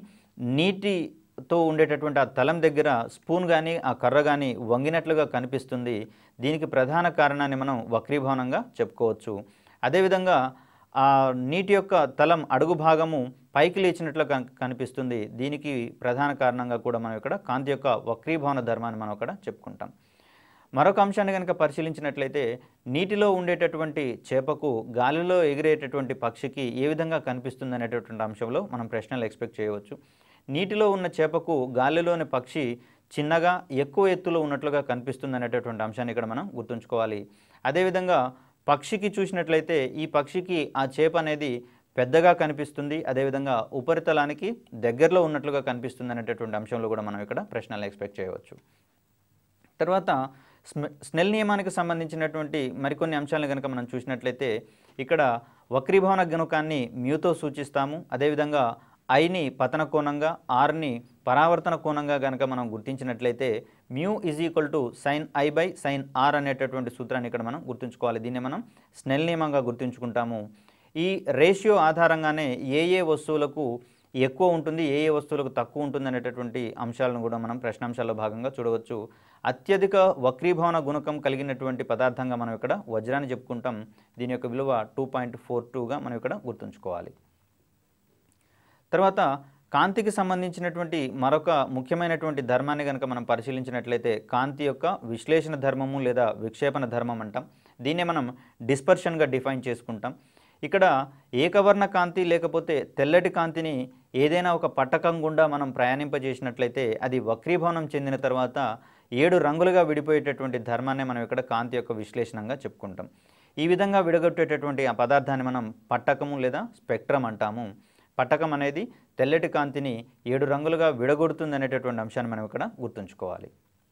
నీటితో ఉండేటటువంటి ఆ తలం దగ్గర స్పూన్ కానీ ఆ కర్ర కానీ వంగినట్లుగా కనిపిస్తుంది దీనికి ప్రధాన కారణాన్ని మనం వక్రీభవనంగా చెప్పుకోవచ్చు అదేవిధంగా ఆ నీటి యొక్క తలం అడుగు భాగము పైకి లేచినట్లు కన్- కనిపిస్తుంది దీనికి ప్రధాన కారణంగా కూడా మనం ఇక్కడ కాంతి యొక్క వక్రీభవన ధర్మాన్ని మనం ఇక్కడ చెప్పుకుంటాం మరొక అంశాన్ని కనుక పరిశీలించినట్లయితే నీటిలో ఉండేటటువంటి చేపకు గాలిలో ఎగిరేటటువంటి పక్షికి ఏ విధంగా కనిపిస్తుంది అనేటటువంటి అంశంలో మనం ప్రశ్నలు ఎక్స్పెక్ట్ చేయవచ్చు నీటిలో ఉన్న చేపకు గాలిలోని పక్షి చిన్నగా ఎక్కువ ఎత్తులో ఉన్నట్లుగా కనిపిస్తుంది అనేటటువంటి అంశాన్ని ఇక్కడ మనం గుర్తుంచుకోవాలి అదేవిధంగా పక్షికి చూసినట్లయితే ఈ పక్షికి ఆ చేప అనేది పెద్దగా కనిపిస్తుంది అదేవిధంగా ఉపరితలానికి దగ్గరలో ఉన్నట్లుగా కనిపిస్తుంది అనేటటువంటి అంశంలో కూడా మనం ఇక్కడ ప్రశ్నలు ఎక్స్పెక్ట్ చేయవచ్చు తర్వాత స్మె స్నెల్ నియమానికి సంబంధించినటువంటి మరికొన్ని అంశాలను కనుక మనం చూసినట్లయితే ఇక్కడ వక్రీభవన గణకాన్ని మ్యూతో సూచిస్తాము అదేవిధంగా ఐని పతన కోణంగా ఆర్ని పరావర్తన కోణంగా కనుక మనం గుర్తించినట్లయితే mu is equal to sine I by sine R అనేటటువంటి సూత్రాన్ని ఇక్కడ మనం గుర్తుంచుకోవాలి దీన్ని మనం స్నెల్ నియమంగా గుర్తుంచుకుంటాము ఈ రేషియో ఆధారంగానే ఏ ఏ వస్తువులకు ఎక్కువ ఉంటుంది ఏ ఏ వస్తువులకు తక్కువ ఉంటుంది అనేటటువంటి అంశాలను కూడా మనం ప్రశ్నాంశాల్లో భాగంగా చూడవచ్చు అత్యధిక వక్రీభవన గుణకం కలిగినటువంటి పదార్థంగా మనం ఇక్కడ వజ్రాన్ని చెప్పుకుంటాం దీని యొక్క విలువ టూ పాయింట్ ఫోర్ టూగా మనం ఇక్కడ గుర్తుంచుకోవాలి తర్వాత కాంతికి సంబంధించినటువంటి మరొక ముఖ్యమైనటువంటి ధర్మాన్ని కనుక మనం పరిశీలించినట్లయితే కాంతి యొక్క విశ్లేషణ ధర్మము లేదా విక్షేపణ ధర్మం అంటాం దీన్నే మనం డిస్పర్షన్గా డిఫైన్ చేసుకుంటాం ఇక్కడ ఏకవర్ణ కాంతి లేకపోతే తెల్లటి కాంతిని ఏదైనా ఒక పట్టకం గుండా మనం ప్రయాణింపజేసినట్లయితే అది వక్రీభవనం చెందిన తర్వాత ఏడు రంగులుగా విడిపోయేటటువంటి ధర్మాన్ని మనం ఇక్కడ కాంతి యొక్క విశ్లేషణంగా చెప్పుకుంటాం ఈ విధంగా విడగొట్టేటటువంటి ఆ పదార్థాన్ని మనం పట్టకము లేదా స్పెక్ట్రమ్ అంటాము పట్టకం అనేది తెల్లటి కాంతిని ఏడు రంగులుగా విడగొడుతుంది అనేటటువంటి అంశాన్ని మనం ఇక్కడ గుర్తుంచుకోవాలి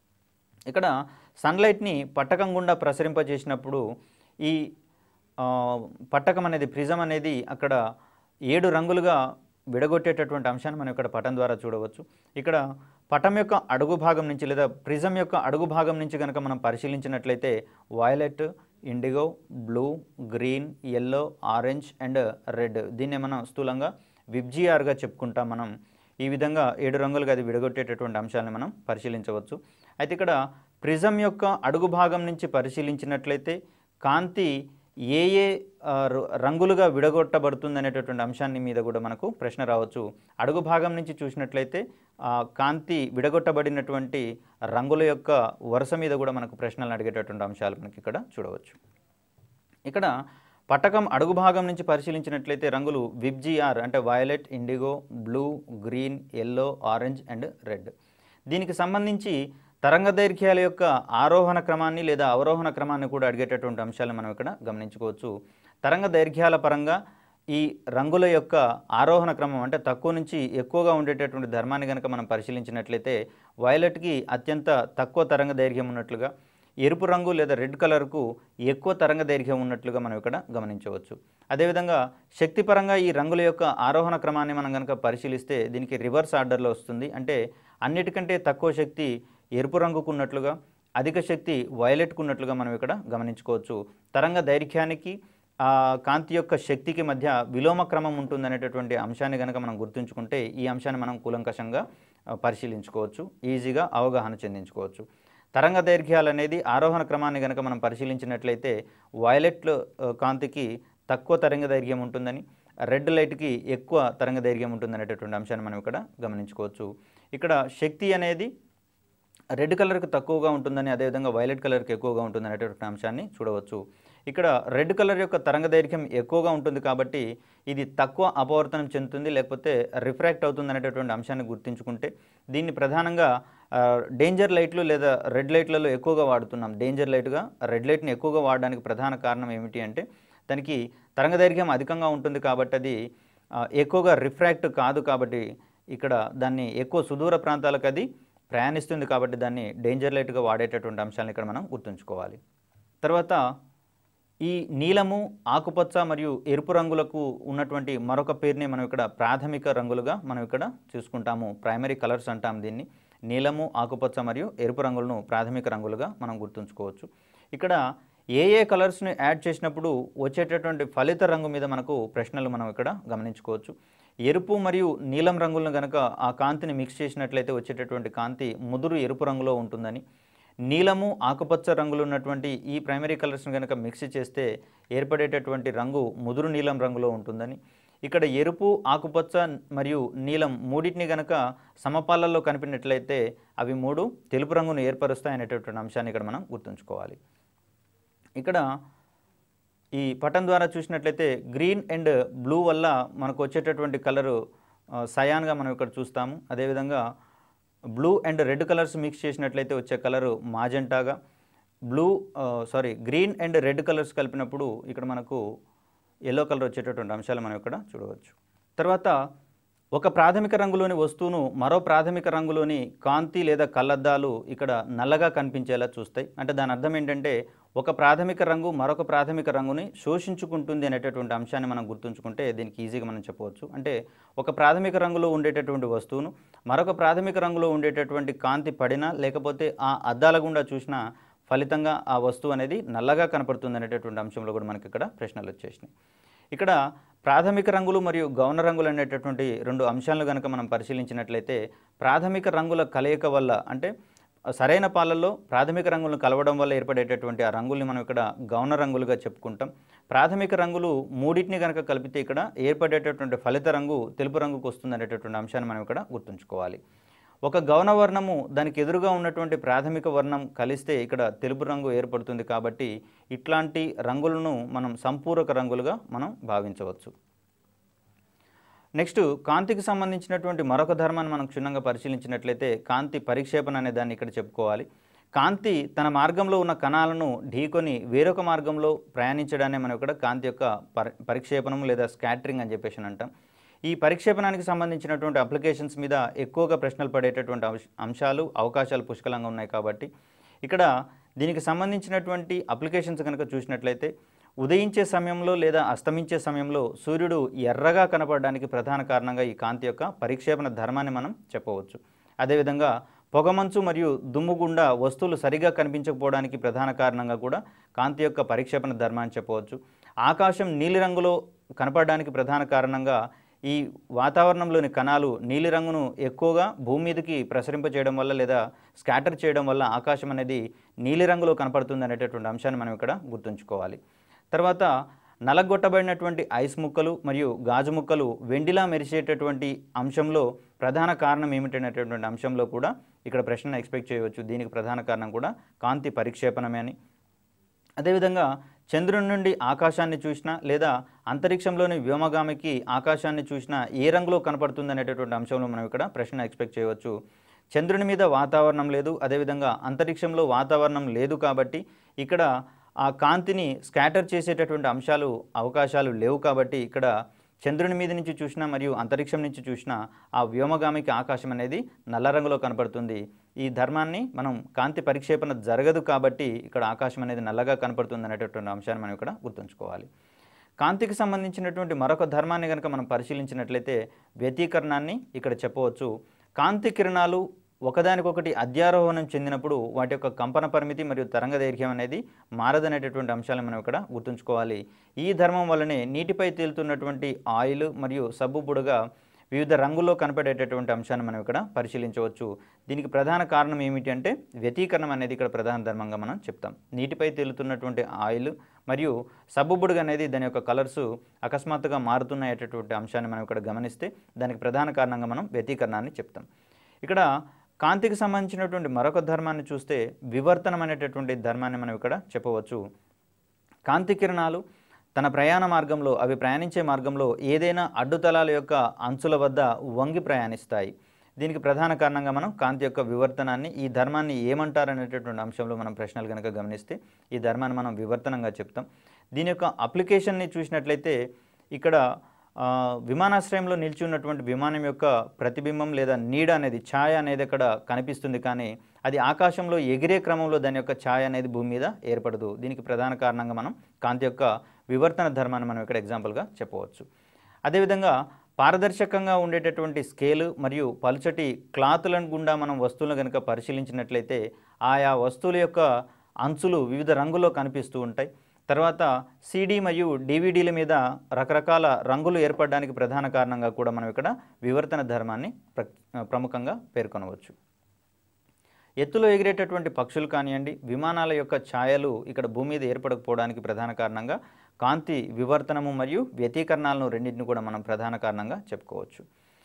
ఇక్కడ సన్లైట్ని పట్టకం గుండా ప్రసరింపజేసినప్పుడు ఈ ఆ, పట్టకం అనేది ప్రిజం అనేది అక్కడ ఏడు రంగులుగా విడగొట్టేటటువంటి అంశాన్ని మనం ఇక్కడ పటం ద్వారా చూడవచ్చు ఇక్కడ పటం యొక్క అడుగు భాగం నుంచి లేదా ప్రిజం యొక్క అడుగు భాగం నుంచి కనుక మనం పరిశీలించినట్లయితే violet indigo blue green yellow orange and red దీన్నే మనం స్థూలంగా విబ్జిఆర్గా చెప్పుకుంటాం మనం ఈ విధంగా ఏడు రంగులుగా అది విడగొట్టేటటువంటి అంశాలను మనం పరిశీలించవచ్చు అయితే ఇక్కడ ప్రిజం యొక్క అడుగు భాగం నుంచి పరిశీలించినట్లయితే కాంతి ఏ ఏ ఆ, రు- రంగులుగా విడగొట్టబడుతుంది అనేటటువంటి అంశాన్ని మీద కూడా మనకు ప్రశ్న రావచ్చు అడుగు భాగం నుంచి చూసినట్లయితే ఆ కాంతి విడగొట్టబడినటువంటి రంగుల యొక్క వరుస మీద కూడా మనకు ప్రశ్నలు అడిగేటటువంటి అంశాలు మనకి ఇక్కడ చూడవచ్చు ఇక్కడ పట్టకం అడుగు భాగం నుంచి పరిశీలించినట్లయితే రంగులు విబ్జిఆర్ అంటే violet indigo blue green yellow orange and red దీనికి సంబంధించి తరంగ దైర్ఘ్యాల యొక్క ఆరోహణ క్రమాన్ని లేదా అవరోహణ క్రమాన్ని కూడా అడిగేటటువంటి అంశాలను మనం ఇక్కడ గమనించుకోవచ్చు తరంగ దైర్ఘ్యాల పరంగా ఈ రంగుల యొక్క ఆరోహణ క్రమం అంటే తక్కువ నుంచి ఎక్కువగా ఉండేటటువంటి ధర్మాన్ని కనుక మనం పరిశీలించినట్లయితే వయలెట్కి అత్యంత తక్కువ తరంగ దైర్ఘ్యం ఉన్నట్లుగా ఎరుపు రంగు లేదా రెడ్ కలర్కు ఎక్కువ తరంగ దైర్ఘ్యం ఉన్నట్లుగా మనం ఇక్కడ గమనించవచ్చు అదేవిధంగా శక్తిపరంగా ఈ రంగుల యొక్క ఆరోహణ క్రమాన్ని మనం కనుక పరిశీలిస్తే దీనికి రివర్స్ ఆర్డర్లో వస్తుంది అంటే అన్నిటికంటే తక్కువ శక్తి ఎరుపు రంగుకు ఉన్నట్లుగా అధిక శక్తి వయలెట్కు ఉన్నట్లుగా మనం ఇక్కడ గమనించుకోవచ్చు తరంగ దైర్ఘ్యానికి ఆ కాంతి యొక్క శక్తికి మధ్య విలోమ క్రమం ఉంటుందనేటటువంటి అంశాన్ని కనుక మనం గుర్తుంచుకుంటే ఈ అంశాన్ని మనం కూలంకషంగా ఆ, పరిశీలించుకోవచ్చు ఈజీగా అవగాహన చెందించుకోవచ్చు తరంగ దైర్ఘ్యాలు అనేది ఆరోహణ క్రమాన్ని కనుక మనం పరిశీలించినట్లయితే వయలెట్ ఆ, కాంతికి తక్కువ తరంగ దైర్ఘ్యం ఉంటుందని రెడ్ లైట్కి ఎక్కువ తరంగ దైర్ఘ్యం ఉంటుందనేటటువంటి అంశాన్ని మనం ఇక్కడ గమనించుకోవచ్చు ఇక్కడ శక్తి అనేది రెడ్ కలర్కి తక్కువగా ఉంటుందని అదేవిధంగా వైలెట్ కలర్కి ఎక్కువగా ఉంటుంది అనేటటువంటి అంశాన్ని చూడవచ్చు ఇక్కడ రెడ్ కలర్ యొక్క తరంగ దైర్ఘ్యం ఎక్కువగా ఉంటుంది కాబట్టి ఇది తక్కువ అపవర్తనం చెందుతుంది లేకపోతే రిఫ్రాక్ట్ అవుతుంది అనేటటువంటి అంశాన్ని గుర్తుంచుకుంటే దీన్ని ప్రధానంగా ఆ, డేంజర్ లైట్లు లేదా రెడ్ లైట్లలో ఎక్కువగా వాడుతున్నాం డేంజర్ లైట్గా రెడ్ లైట్ని ఎక్కువగా వాడడానికి ప్రధాన కారణం ఏమిటి అంటే దానికి తరంగ దైర్ఘ్యం అధికంగా ఉంటుంది కాబట్టి అది ఆ, ఎక్కువగా రిఫ్రాక్ట్ కాదు కాబట్టి ఇక్కడ దాన్ని ఎక్కువ సుదూర ప్రాంతాలకు అది ప్రయాణిస్తుంది కాబట్టి దాన్ని డేంజర్ లైట్గా వాడేటటువంటి అంశాలను ఇక్కడ మనం గుర్తుంచుకోవాలి తర్వాత ఈ నీలము ఆకుపచ్చ మరియు ఎరుపు రంగులకు ఉన్నటువంటి మరొక పేరుని మనం ఇక్కడ ప్రాథమిక రంగులుగా మనం ఇక్కడ చూసుకుంటాము ప్రైమరీ కలర్స్ అంటాం దీన్ని నీలము ఆకుపచ్చ మరియు ఎరుపు రంగులను ప్రాథమిక రంగులుగా మనం గుర్తుంచుకోవచ్చు ఇక్కడ ఏ ఏ కలర్స్ని యాడ్ చేసినప్పుడు వచ్చేటటువంటి ఫలిత రంగు మీద మనకు ప్రశ్నలు మనం ఇక్కడ గమనించుకోవచ్చు ఎరుపు మరియు నీలం రంగులను కనుక ఆ కాంతిని మిక్స్ చేసినట్లయితే వచ్చేటటువంటి కాంతి ముదురు ఎరుపు రంగులో ఉంటుందని నీలము ఆకుపచ్చ రంగులు ఉన్నటువంటి ఈ ప్రైమరీ కలర్స్ని కనుక మిక్స్ చేస్తే ఏర్పడేటటువంటి రంగు ముదురు నీలం రంగులో ఉంటుందని ఇక్కడ ఎరుపు ఆకుపచ్చ మరియు నీలం మూడింటిని కనుక సమపాలల్లో కనిపినట్లయితే అవి మూడు తెలుపు రంగును ఏర్పరుస్తాయనేటటువంటి అంశాన్ని ఇక్కడ మనం గుర్తుంచుకోవాలి ఇక్కడ ఈ పటం ద్వారా చూసినట్లయితే గ్రీన్ అండ్ బ్లూ వల్ల మనకు వచ్చేటటువంటి కలరు ఆ, సయాన్గా మనం ఇక్కడ చూస్తాము అదేవిధంగా blue and red colours mix చేసినట్లయితే వచ్చే కలరు మాజెంటాగా blue sorry green and red colours కలిపినప్పుడు ఇక్కడ మనకు ఎల్లో కలర్ వచ్చేటటువంటి అంశాలు మనం ఇక్కడ చూడవచ్చు తర్వాత ఒక ప్రాథమిక రంగులోని వస్తువును మరో ప్రాథమిక రంగులోని కాంతి లేదా కళ్ళద్దాలు ఇక్కడ నల్లగా కనిపించేలా చూస్తాయి అంటే దాని అర్థం ఏంటంటే ఒక ప్రాథమిక రంగు మరొక ప్రాథమిక రంగుని శోషించుకుంటుంది అనేటటువంటి అంశాన్ని మనం గుర్తుంచుకుంటే దీనికి ఈజీగా మనం చెప్పవచ్చు అంటే ఒక ప్రాథమిక రంగులో ఉండేటటువంటి వస్తువును మరొక ప్రాథమిక రంగులో ఉండేటటువంటి కాంతి పడినా లేకపోతే ఆ అద్దాల గుండా చూసినా ఫలితంగా ఆ వస్తువు అనేది నల్లగా కనపడుతుంది అనేటటువంటి అంశంలో కూడా మనకి ఇక్కడ ప్రశ్నలు వచ్చేసినాయి ఇక్కడ ప్రాథమిక రంగులు మరియు గౌణ రంగులు అనేటటువంటి రెండు అంశాలను కనుక మనం పరిశీలించినట్లయితే ప్రాథమిక రంగుల కలయిక వల్ల అంటే సరైన పాలల్లో ప్రాథమిక రంగులను కలవడం వల్ల ఏర్పడేటటువంటి ఆ రంగుల్ని మనం ఇక్కడ గౌణ రంగులుగా చెప్పుకుంటాం ప్రాథమిక రంగులు మూడింటిని కనుక కలిపితే ఇక్కడ ఏర్పడేటటువంటి ఫలిత రంగు తెలుపు రంగుకు వస్తుంది అనేటటువంటి అంశాన్ని మనం ఇక్కడ గుర్తుంచుకోవాలి ఒక గౌణ వర్ణము దానికి ఎదురుగా ఉన్నటువంటి ప్రాథమిక వర్ణం కలిస్తే ఇక్కడ తెలుపు రంగు ఏర్పడుతుంది కాబట్టి ఇట్లాంటి రంగులను మనం సంపూరక రంగులుగా మనం భావించవచ్చు నెక్స్ట్ కాంతికి సంబంధించినటువంటి మరొక ధర్మాన్ని మనం క్షుణ్ణంగా పరిశీలించినట్లయితే కాంతి పరిక్షేపణ అనే దాన్ని ఇక్కడ చెప్పుకోవాలి కాంతి తన మార్గంలో ఉన్న కణాలను ఢీకొని వేరొక మార్గంలో ప్రయాణించడాన్ని మనం ఇక్కడ కాంతి యొక్క పరి పరిక్షేపణం లేదా స్కాటరింగ్ అని చెప్పేసి అని అంటాం ఈ పరిక్షేపణానికి సంబంధించినటువంటి అప్లికేషన్స్ మీద ఎక్కువగా ప్రశ్నలు పడేటటువంటి అంశ- అంశాలు అవకాశాలు పుష్కలంగా ఉన్నాయి కాబట్టి ఇక్కడ దీనికి సంబంధించినటువంటి అప్లికేషన్స్ కనుక చూసినట్లయితే ఉదయించే సమయంలో లేదా అస్తమించే సమయంలో సూర్యుడు ఎర్రగా కనపడడానికి ప్రధాన కారణంగా ఈ కాంతి యొక్క పరిక్షేపణ ధర్మాన్ని మనం చెప్పవచ్చు అదేవిధంగా పొగమంచు మరియు దుమ్ము గుండా వస్తువులు సరిగా కనిపించకపోవడానికి ప్రధాన కారణంగా కూడా కాంతి యొక్క పరిక్షేపణ ధర్మాన్ని చెప్పవచ్చు ఆకాశం నీలిరంగులో కనపడడానికి ప్రధాన కారణంగా ఈ వాతావరణంలోని కణాలు నీలిరంగును ఎక్కువగా భూమి మీదకి ప్రసరింపచేయడం వల్ల లేదా స్కాటర్ చేయడం వల్ల ఆకాశం అనేది నీలిరంగులో కనపడుతుంది అనేటటువంటి అంశాన్ని మనం ఇక్కడ గుర్తుంచుకోవాలి తర్వాత నలగొట్టబడినటువంటి ఐస్ ముక్కలు మరియు గాజు ముక్కలు వెండిలా మెరిసేటటువంటి అంశంలో ప్రధాన కారణం ఏమిటనేటటువంటి అంశంలో కూడా ఇక్కడ ప్రశ్న ఎక్స్పెక్ట్ చేయవచ్చు దీనికి ప్రధాన కారణం కూడా కాంతి పరిక్షేపణమే అని అదేవిధంగా చంద్రుని నుండి ఆకాశాన్ని చూసినా లేదా అంతరిక్షంలోని వ్యోమగామికి ఆకాశాన్ని చూసినా ఏ రంగులో కనపడుతుంది అనేటటువంటి అంశంలో మనం ఇక్కడ ప్రశ్న ఎక్స్పెక్ట్ చేయవచ్చు చంద్రుని మీద వాతావరణం లేదు అదేవిధంగా అంతరిక్షంలో వాతావరణం లేదు కాబట్టి ఇక్కడ ఆ కాంతిని స్కాటర్ చేసేటటువంటి అంశాలు అవకాశాలు లేవు కాబట్టి ఇక్కడ చంద్రుని మీద నుంచి చూసినా మరియు అంతరిక్షం నుంచి చూసినా ఆ వ్యోమగామికి ఆకాశం అనేది నల్ల రంగులో కనపడుతుంది ఈ ధర్మాన్ని మనం కాంతి పరిక్షేపణ జరగదు కాబట్టి ఇక్కడ ఆకాశం అనేది నల్లగా కనపడుతుంది అనేటటువంటి అంశాన్ని మనం ఇక్కడ గుర్తుంచుకోవాలి కాంతికి సంబంధించినటువంటి మరొక ధర్మాన్ని కనుక మనం పరిశీలించినట్లయితే వ్యతీకరణాన్ని ఇక్కడ చెప్పవచ్చు కాంతి కిరణాలు ఒకదానికొకటి అధ్యారోహణం చెందినప్పుడు వాటి యొక్క కంపన పరిమితి మరియు తరంగ దైర్ఘ్యం అనేది మారదనేటటువంటి అంశాలను మనం ఇక్కడ గుర్తుంచుకోవాలి ఈ ధర్మం వల్లనే నీటిపై తేలుతున్నటువంటి ఆయిల్ మరియు సబ్బు బుడగ వివిధ రంగుల్లో కనపడేటటువంటి అంశాన్ని మనం ఇక్కడ పరిశీలించవచ్చు దీనికి ప్రధాన కారణం ఏమిటి అంటే వ్యతీకరణం అనేది ఇక్కడ ప్రధాన ధర్మంగా మనం చెప్తాం నీటిపై తేలుతున్నటువంటి ఆయిల్ మరియు సబ్బు బుడగ అనేది దాని యొక్క కలర్స్ అకస్మాత్తుగా మారుతున్నాయటటువంటి అంశాన్ని మనం ఇక్కడ గమనిస్తే దానికి ప్రధాన కారణంగా మనం వ్యతీకరణాన్ని చెప్తాం ఇక్కడ కాంతికి సంబంధించినటువంటి మరొక ధర్మాన్ని చూస్తే వివర్తనం అనేటటువంటి ధర్మాన్ని మనం ఇక్కడ చెప్పవచ్చు కాంతి కిరణాలు తన ప్రయాణ మార్గంలో అవి ప్రయాణించే మార్గంలో ఏదైనా అడ్డుతలాల యొక్క అంచుల వద్ద వంగి ప్రయాణిస్తాయి దీనికి ప్రధాన కారణంగా మనం కాంతి యొక్క వివర్తనాన్ని ఈ ధర్మాన్ని ఏమంటారు అనేటటువంటి అంశంలో మనం ప్రశ్నలు కనుక గమనిస్తే ఈ ధర్మాన్ని మనం వివర్తనంగా చెప్తాం దీని యొక్క అప్లికేషన్ని చూసినట్లయితే ఇక్కడ ఆ, విమానాశ్రయంలో నిలిచి ఉన్నటువంటి విమానం యొక్క ప్రతిబింబం లేదా నీడ అనేది ఛాయ అనేది అక్కడ కనిపిస్తుంది కానీ అది ఆకాశంలో ఎగిరే క్రమంలో దాని యొక్క ఛాయ అనేది భూమి మీద ఏర్పడదు దీనికి ప్రధాన కారణంగా మనం కాంతి యొక్క వివర్తన ధర్మాన్ని మనం ఇక్కడ ఎగ్జాంపుల్గా చెప్పవచ్చు అదేవిధంగా పారదర్శకంగా ఉండేటటువంటి స్కేలు మరియు పలుచటి క్లాతులను గుండా మనం వస్తువులను కనుక పరిశీలించినట్లయితే ఆయా వస్తువుల యొక్క అంచులు వివిధ రంగుల్లో కనిపిస్తూ ఉంటాయి తర్వాత సీడీ మరియు డివిడీల మీద రకరకాల రంగులు ఏర్పడడానికి ప్రధాన కారణంగా కూడా మనం ఇక్కడ వివర్తన ధర్మాన్ని ప్ర ప్రముఖంగా పేర్కొనవచ్చు ఎత్తులో ఎగిరేటటువంటి పక్షులు కానివ్వండి విమానాల యొక్క ఛాయలు ఇక్కడ భూమి మీద ఏర్పడకపోవడానికి ప్రధాన కారణంగా కాంతి వివర్తనము మరియు వ్యతీకరణాలను రెండింటిని కూడా మనం ప్రధాన కారణంగా చెప్పుకోవచ్చు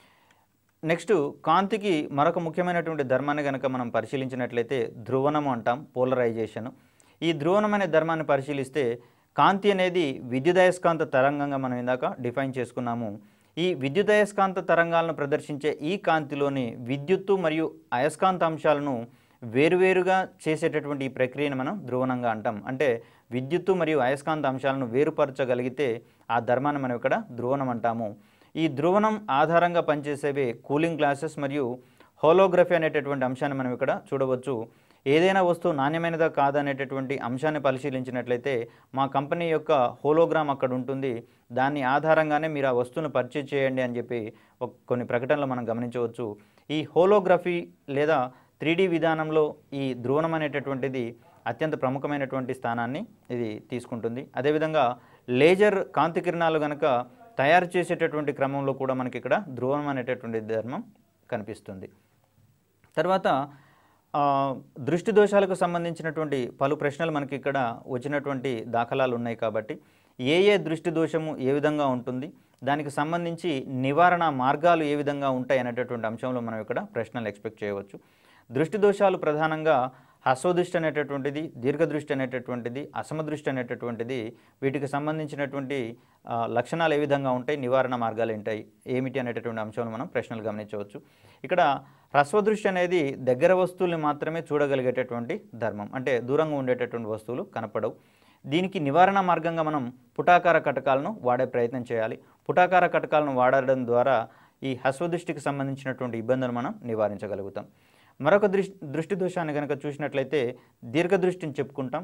నెక్స్ట్ కాంతికి మరొక ముఖ్యమైనటువంటి ధర్మాన్ని కనుక మనం పరిశీలించినట్లయితే ధ్రువణము అంటాం పోలరైజేషన్ ఈ ధ్రువణం అనే ధర్మాన్ని పరిశీలిస్తే కాంతి అనేది విద్యుదయస్కాంత తరంగంగా మనం ఇందాక డిఫైన్ చేసుకున్నాము ఈ విద్యుదయస్కాంత తరంగాలను ప్రదర్శించే ఈ కాంతిలోని విద్యుత్తు మరియు అయస్కాంత అంశాలను వేరువేరుగా చేసేటటువంటి ఈ ప్రక్రియను మనం ధ్రువణంగా అంటాం అంటే విద్యుత్తు మరియు అయస్కాంత అంశాలను వేరుపరచగలిగితే ఆ ధర్మాన్ని మనం ఇక్కడ ధ్రువణం అంటాము ఈ ధ్రువణం ఆధారంగా పనిచేసేవే కూలింగ్ గ్లాసెస్ మరియు హోలోగ్రఫీ అనేటటువంటి అంశాన్ని మనం ఇక్కడ చూడవచ్చు ఏదైనా వస్తువు నాణ్యమైనదా కాదనేటటువంటి అంశాన్ని పరిశీలించినట్లయితే మా కంపెనీ యొక్క హోలోగ్రామ్ అక్కడ ఉంటుంది దాని ఆధారంగానే మీరు ఆ వస్తువును పర్చేజ్ చేయండి అని చెప్పి ఒక కొన్ని ప్రకటనలు మనం గమనించవచ్చు ఈ హోలోగ్రఫీ లేదా త్రీ విధానంలో ఈ ధ్రువణం అనేటటువంటిది అత్యంత ప్రముఖమైనటువంటి స్థానాన్ని ఇది తీసుకుంటుంది అదేవిధంగా లేజర్ కాంతి కిరణాలు కనుక తయారు చేసేటటువంటి క్రమంలో కూడా మనకి ఇక్కడ ధ్రువం అనేటటువంటి ధర్మం కనిపిస్తుంది తర్వాత ఆ, దృష్టి దోషాలకు సంబంధించినటువంటి పలు ప్రశ్నలు మనకి ఇక్కడ వచ్చినటువంటి దాఖలాలు ఉన్నాయి కాబట్టి ఏ ఏ దృష్టి దోషము ఏ విధంగా ఉంటుంది దానికి సంబంధించి నివారణ మార్గాలు ఏ విధంగా ఉంటాయి అనేటటువంటి అంశంలో మనం ఇక్కడ ప్రశ్నలు ఎక్స్పెక్ట్ చేయవచ్చు దృష్టి దోషాలు ప్రధానంగా హస్వదృష్టి అనేటటువంటిది దీర్ఘదృష్టి అనేటటువంటిది అసమదృష్టి అనేటటువంటిది వీటికి సంబంధించినటువంటి ఆ, లక్షణాలు ఏ విధంగా ఉంటాయి నివారణ మార్గాలు ఏంటాయి ఏమిటి అనేటటువంటి అంశాలను మనం ప్రశ్నలు గమనించవచ్చు ఇక్కడ హ్రస్వదృష్టి అనేది దగ్గర వస్తువుల్ని మాత్రమే చూడగలిగేటటువంటి ధర్మం అంటే దూరంగా ఉండేటటువంటి వస్తువులు కనపడవు దీనికి నివారణ మార్గంగా మనం పుటాకార కటకాలను వాడే ప్రయత్నం చేయాలి పుటాకార కటకాలను వాడడం ద్వారా ఈ హస్వదృష్టికి సంబంధించినటువంటి ఇబ్బందులు మనం నివారించగలుగుతాం మరొక దృష్టి దృష్టి దోషాన్ని కనుక చూసినట్లయితే దీర్ఘదృష్టిని చెప్పుకుంటాం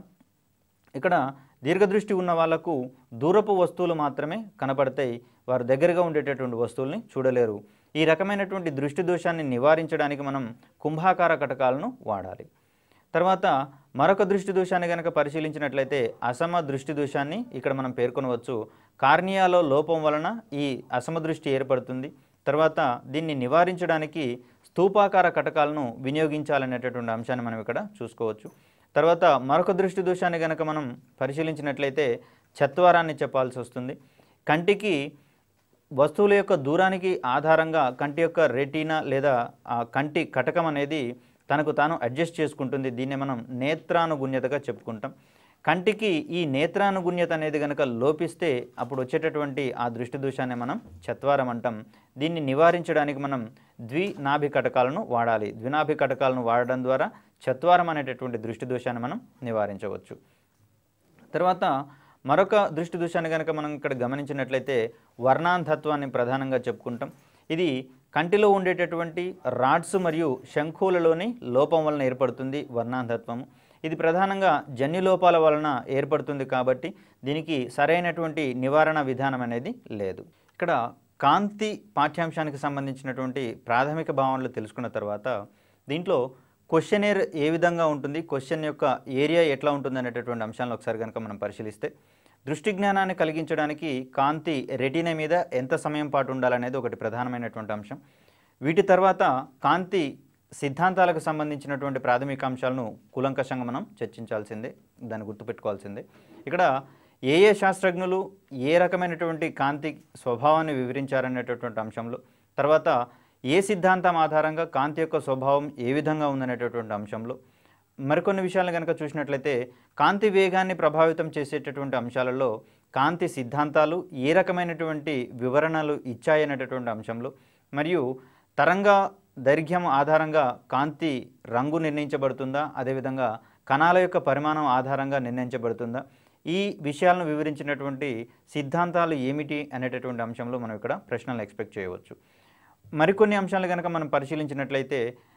ఇక్కడ దీర్ఘదృష్టి ఉన్న వాళ్ళకు దూరపు వస్తువులు మాత్రమే కనపడతాయి వారు దగ్గరగా ఉండేటటువంటి వస్తువుల్ని చూడలేరు ఈ రకమైనటువంటి దృష్టి దోషాన్ని నివారించడానికి మనం కుంభాకార కటకాలను వాడాలి తర్వాత మరొక దృష్టి దోషాన్ని కనుక పరిశీలించినట్లయితే అసమ దృష్టి దోషాన్ని ఇక్కడ మనం పేర్కొనవచ్చు కార్నియాలో లోపం వలన ఈ అసమ దృష్టి ఏర్పడుతుంది తర్వాత దీన్ని నివారించడానికి స్తూపాకార కటకాలను వినియోగించాలనేటటువంటి అంశాన్ని మనం ఇక్కడ చూసుకోవచ్చు తర్వాత మరొక దృష్టి దోషాన్ని కనుక మనం పరిశీలించినట్లయితే చత్వారాన్ని చెప్పాల్సి వస్తుంది కంటికి వస్తువుల యొక్క దూరానికి ఆధారంగా కంటి యొక్క రెటీనా లేదా ఆ కంటి కటకం అనేది తనకు తాను అడ్జస్ట్ చేసుకుంటుంది దీన్ని మనం నేత్రానుగుణ్యతగా చెప్పుకుంటాం కంటికి ఈ నేత్రానుగుణ్యత అనేది కనుక లోపిస్తే అప్పుడు వచ్చేటటువంటి ఆ దృష్టి దోషాన్ని మనం చత్వారం అంటాం దీన్ని నివారించడానికి మనం ద్వినాభి కటకాలను వాడాలి ద్వినాభి కటకాలను వాడడం ద్వారా చత్వారం అనేటటువంటి దృష్టి దోషాన్ని మనం నివారించవచ్చు తర్వాత మరొక దృష్టి దోషాన్ని కనుక మనం ఇక్కడ గమనించినట్లయితే వర్ణాంధత్వాన్ని ప్రధానంగా చెప్పుకుంటాం ఇది కంటిలో ఉండేటటువంటి రాడ్స్ మరియు శంఖులలోని లోపం వలన ఏర్పడుతుంది వర్ణాంధత్వము ఇది ప్రధానంగా జన్యులోపాల వలన ఏర్పడుతుంది కాబట్టి దీనికి సరైనటువంటి నివారణ విధానం అనేది లేదు ఇక్కడ కాంతి పాఠ్యాంశానికి సంబంధించినటువంటి ప్రాథమిక భావనలు తెలుసుకున్న తర్వాత దీంట్లో క్వశ్చనేర్ ఏ విధంగా ఉంటుంది క్వశ్చన్ యొక్క ఏరియా ఎట్లా ఉంటుంది అనేటటువంటి అంశాలను ఒకసారి కనుక మనం పరిశీలిస్తే దృష్టి జ్ఞానాన్ని కలిగించడానికి కాంతి రెటీనా మీద ఎంత సమయం పాటు ఉండాలనేది ఒకటి ప్రధానమైనటువంటి అంశం వీటి తర్వాత కాంతి సిద్ధాంతాలకు సంబంధించినటువంటి ప్రాథమిక అంశాలను కూలంకషంగా మనం చర్చించాల్సిందే దాన్ని గుర్తుపెట్టుకోవాల్సిందే ఇక్కడ ఏ ఏ శాస్త్రజ్ఞులు ఏ రకమైనటువంటి కాంతి స్వభావాన్ని వివరించారనేటటువంటి అంశంలో తర్వాత ఏ సిద్ధాంతం ఆధారంగా కాంతి యొక్క స్వభావం ఏ విధంగా ఉందనేటటువంటి అంశంలో మరికొన్ని విషయాలను కనుక చూసినట్లయితే కాంతి వేగాన్ని ప్రభావితం చేసేటటువంటి అంశాలలో కాంతి సిద్ధాంతాలు ఏ రకమైనటువంటి వివరణలు ఇచ్చాయనేటటువంటి అంశంలో మరియు తరంగ దైర్ఘ్యం ఆధారంగా కాంతి రంగు నిర్ణయించబడుతుందా అదేవిధంగా కణాల యొక్క పరిమాణం ఆధారంగా నిర్ణయించబడుతుందా ఈ విషయాలను వివరించినటువంటి సిద్ధాంతాలు ఏమిటి అనేటటువంటి అంశంలో మనం ఇక్కడ ప్రశ్నలు ఎక్స్పెక్ట్ చేయవచ్చు మరికొన్ని అంశాలు కనుక మనం పరిశీలించినట్లయితే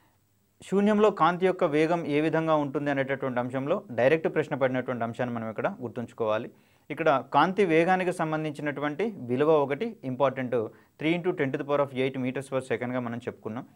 శూన్యంలో కాంతి యొక్క వేగం ఏ విధంగా ఉంటుంది అనేటటువంటి అంశంలో డైరెక్ట్ ప్రశ్న పడినటువంటి అంశాన్ని మనం ఇక్కడ గుర్తుంచుకోవాలి ఇక్కడ కాంతి వేగానికి సంబంధించినటువంటి విలువ ఒకటి important three into ten to the power of eight metres per సెకండ్గా మనం చెప్పుకున్నాం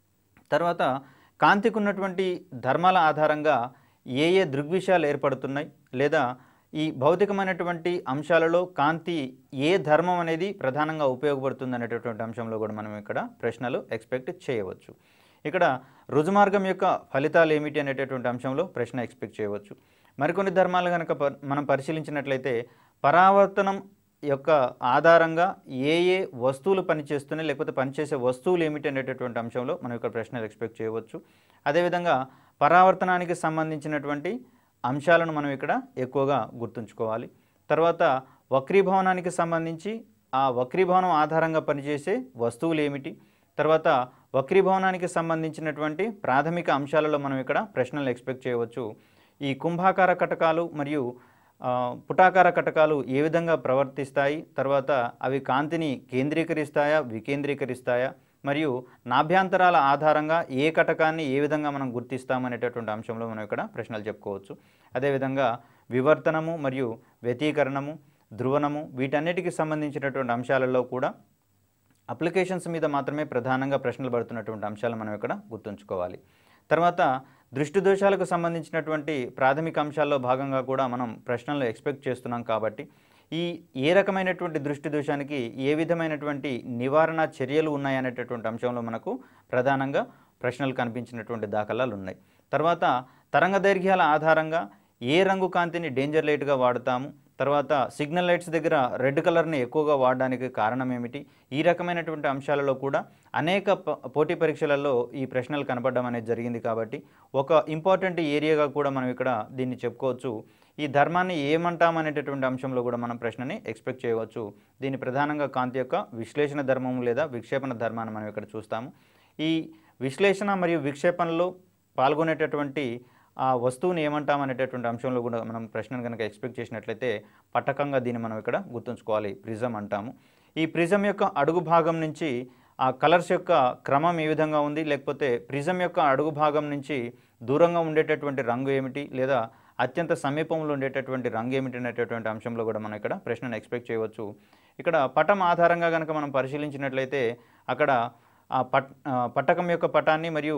తర్వాత కాంతికి ఉన్నటువంటి ధర్మాల ఆధారంగా ఏ ఏ దృగ్విషయాలు ఏర్పడుతున్నాయి లేదా ఈ భౌతికమైనటువంటి అంశాలలో కాంతి ఏ ధర్మం అనేది ప్రధానంగా ఉపయోగపడుతుంది అనేటటువంటి అంశంలో కూడా మనం ఇక్కడ ప్రశ్నలు ఎక్స్పెక్ట్ చేయవచ్చు ఇక్కడ రుజుమార్గం యొక్క ఫలితాలు ఏమిటి అనేటటువంటి అంశంలో ప్రశ్న ఎక్స్పెక్ట్ చేయవచ్చు మరికొన్ని ధర్మాలు కనుక ప- మనం పరిశీలించినట్లయితే పరావర్తనం యొక్క ఆధారంగా ఏ ఏ వస్తువులు పనిచేస్తున్నాయి లేకపోతే పనిచేసే వస్తువులు ఏమిటి అనేటటువంటి అంశంలో మనం ఇక్కడ ప్రశ్నలు ఎక్స్పెక్ట్ చేయవచ్చు అదేవిధంగా పరావర్తనానికి సంబంధించినటువంటి అంశాలను మనం ఇక్కడ ఎక్కువగా గుర్తుంచుకోవాలి తర్వాత వక్రీభవనానికి సంబంధించి ఆ వక్రీభవనం ఆధారంగా పనిచేసే వస్తువులు ఏమిటి తర్వాత వక్రీభవనానికి సంబంధించినటువంటి ప్రాథమిక అంశాలలో మనం ఇక్కడ ప్రశ్నలు ఎక్స్పెక్ట్ చేయవచ్చు ఈ కుంభాకార కటకాలు మరియు ఆ, పుటాకార కటకాలు ఏ విధంగా ప్రవర్తిస్తాయి తర్వాత అవి కాంతిని కేంద్రీకరిస్తాయా వికేంద్రీకరిస్తాయా మరియు నాభ్యంతరాల ఆధారంగా ఏ కటకాన్ని ఏ విధంగా మనం గుర్తిస్తామనేటటువంటి అంశంలో మనం ఇక్కడ ప్రశ్నలు చెప్పుకోవచ్చు అదేవిధంగా వివర్తనము మరియు వ్యతీకరణము ధ్రువణము వీటన్నిటికి సంబంధించినటువంటి అంశాలలో కూడా అప్లికేషన్స్ మీద మాత్రమే ప్రధానంగా ప్రశ్నలు పడుతున్నటువంటి అంశాలు మనం ఇక్కడ గుర్తుంచుకోవాలి తర్వాత దృష్టి దోషాలకు సంబంధించినటువంటి ప్రాథమిక అంశాల్లో భాగంగా కూడా మనం ప్రశ్నలు ఎక్స్పెక్ట్ చేస్తున్నాం కాబట్టి ఈ ఏ రకమైనటువంటి దృష్టి దోషానికి ఏ విధమైనటువంటి నివారణ చర్యలు ఉన్నాయనేటటువంటి అంశంలో మనకు ప్రధానంగా ప్రశ్నలు కనిపించినటువంటి దాఖలాలు ఉన్నాయి తర్వాత తరంగ దైర్ఘ్యాల ఆధారంగా ఏ రంగు కాంతిని డేంజర్ లైట్గా వాడుతాము తర్వాత సిగ్నల్ లైట్స్ దగ్గర రెడ్ కలర్ని ఎక్కువగా వాడడానికి కారణం ఏమిటి ఈ రకమైనటువంటి అంశాలలో కూడా అనేక ప- పోటీ పరీక్షలలో ఈ ప్రశ్నలు కనపడడం అనేది జరిగింది కాబట్టి ఒక ఇంపార్టెంట్ ఏరియాగా కూడా మనం ఇక్కడ దీన్ని చెప్పుకోవచ్చు ఈ ధర్మాన్ని ఏమంటామనేటటువంటి అంశంలో కూడా మనం ప్రశ్నని ఎక్స్పెక్ట్ చేయవచ్చు దీన్ని ప్రధానంగా కాంతి యొక్క విశ్లేషణ ధర్మం లేదా విక్షేపణ ధర్మాన్ని మనం ఇక్కడ చూస్తాము ఈ విశ్లేషణ మరియు విక్షేపణలో పాల్గొనేటటువంటి ఆ వస్తువుని ఏమంటామనేటటువంటి అంశంలో కూడా మనం ప్రశ్నను కనుక ఎక్స్పెక్ట్ చేసినట్లయితే పట్టకంగా దీన్ని మనం ఇక్కడ గుర్తుంచుకోవాలి ప్రిజం అంటాము ఈ ప్రిజం యొక్క అడుగు భాగం నుంచి ఆ కలర్స్ యొక్క క్రమం ఏ విధంగా ఉంది లేకపోతే ప్రిజం యొక్క అడుగు భాగం నుంచి దూరంగా ఉండేటటువంటి రంగు ఏమిటి లేదా అత్యంత సమీపంలో ఉండేటటువంటి రంగు ఏమిటి అనేటటువంటి అంశంలో కూడా మనం ఇక్కడ ప్రశ్నను ఎక్స్పెక్ట్ చేయవచ్చు ఇక్కడ పటం ఆధారంగా కనుక మనం పరిశీలించినట్లయితే అక్కడ ఆ పట్ ఆ పట్టకం యొక్క పటాన్ని మరియు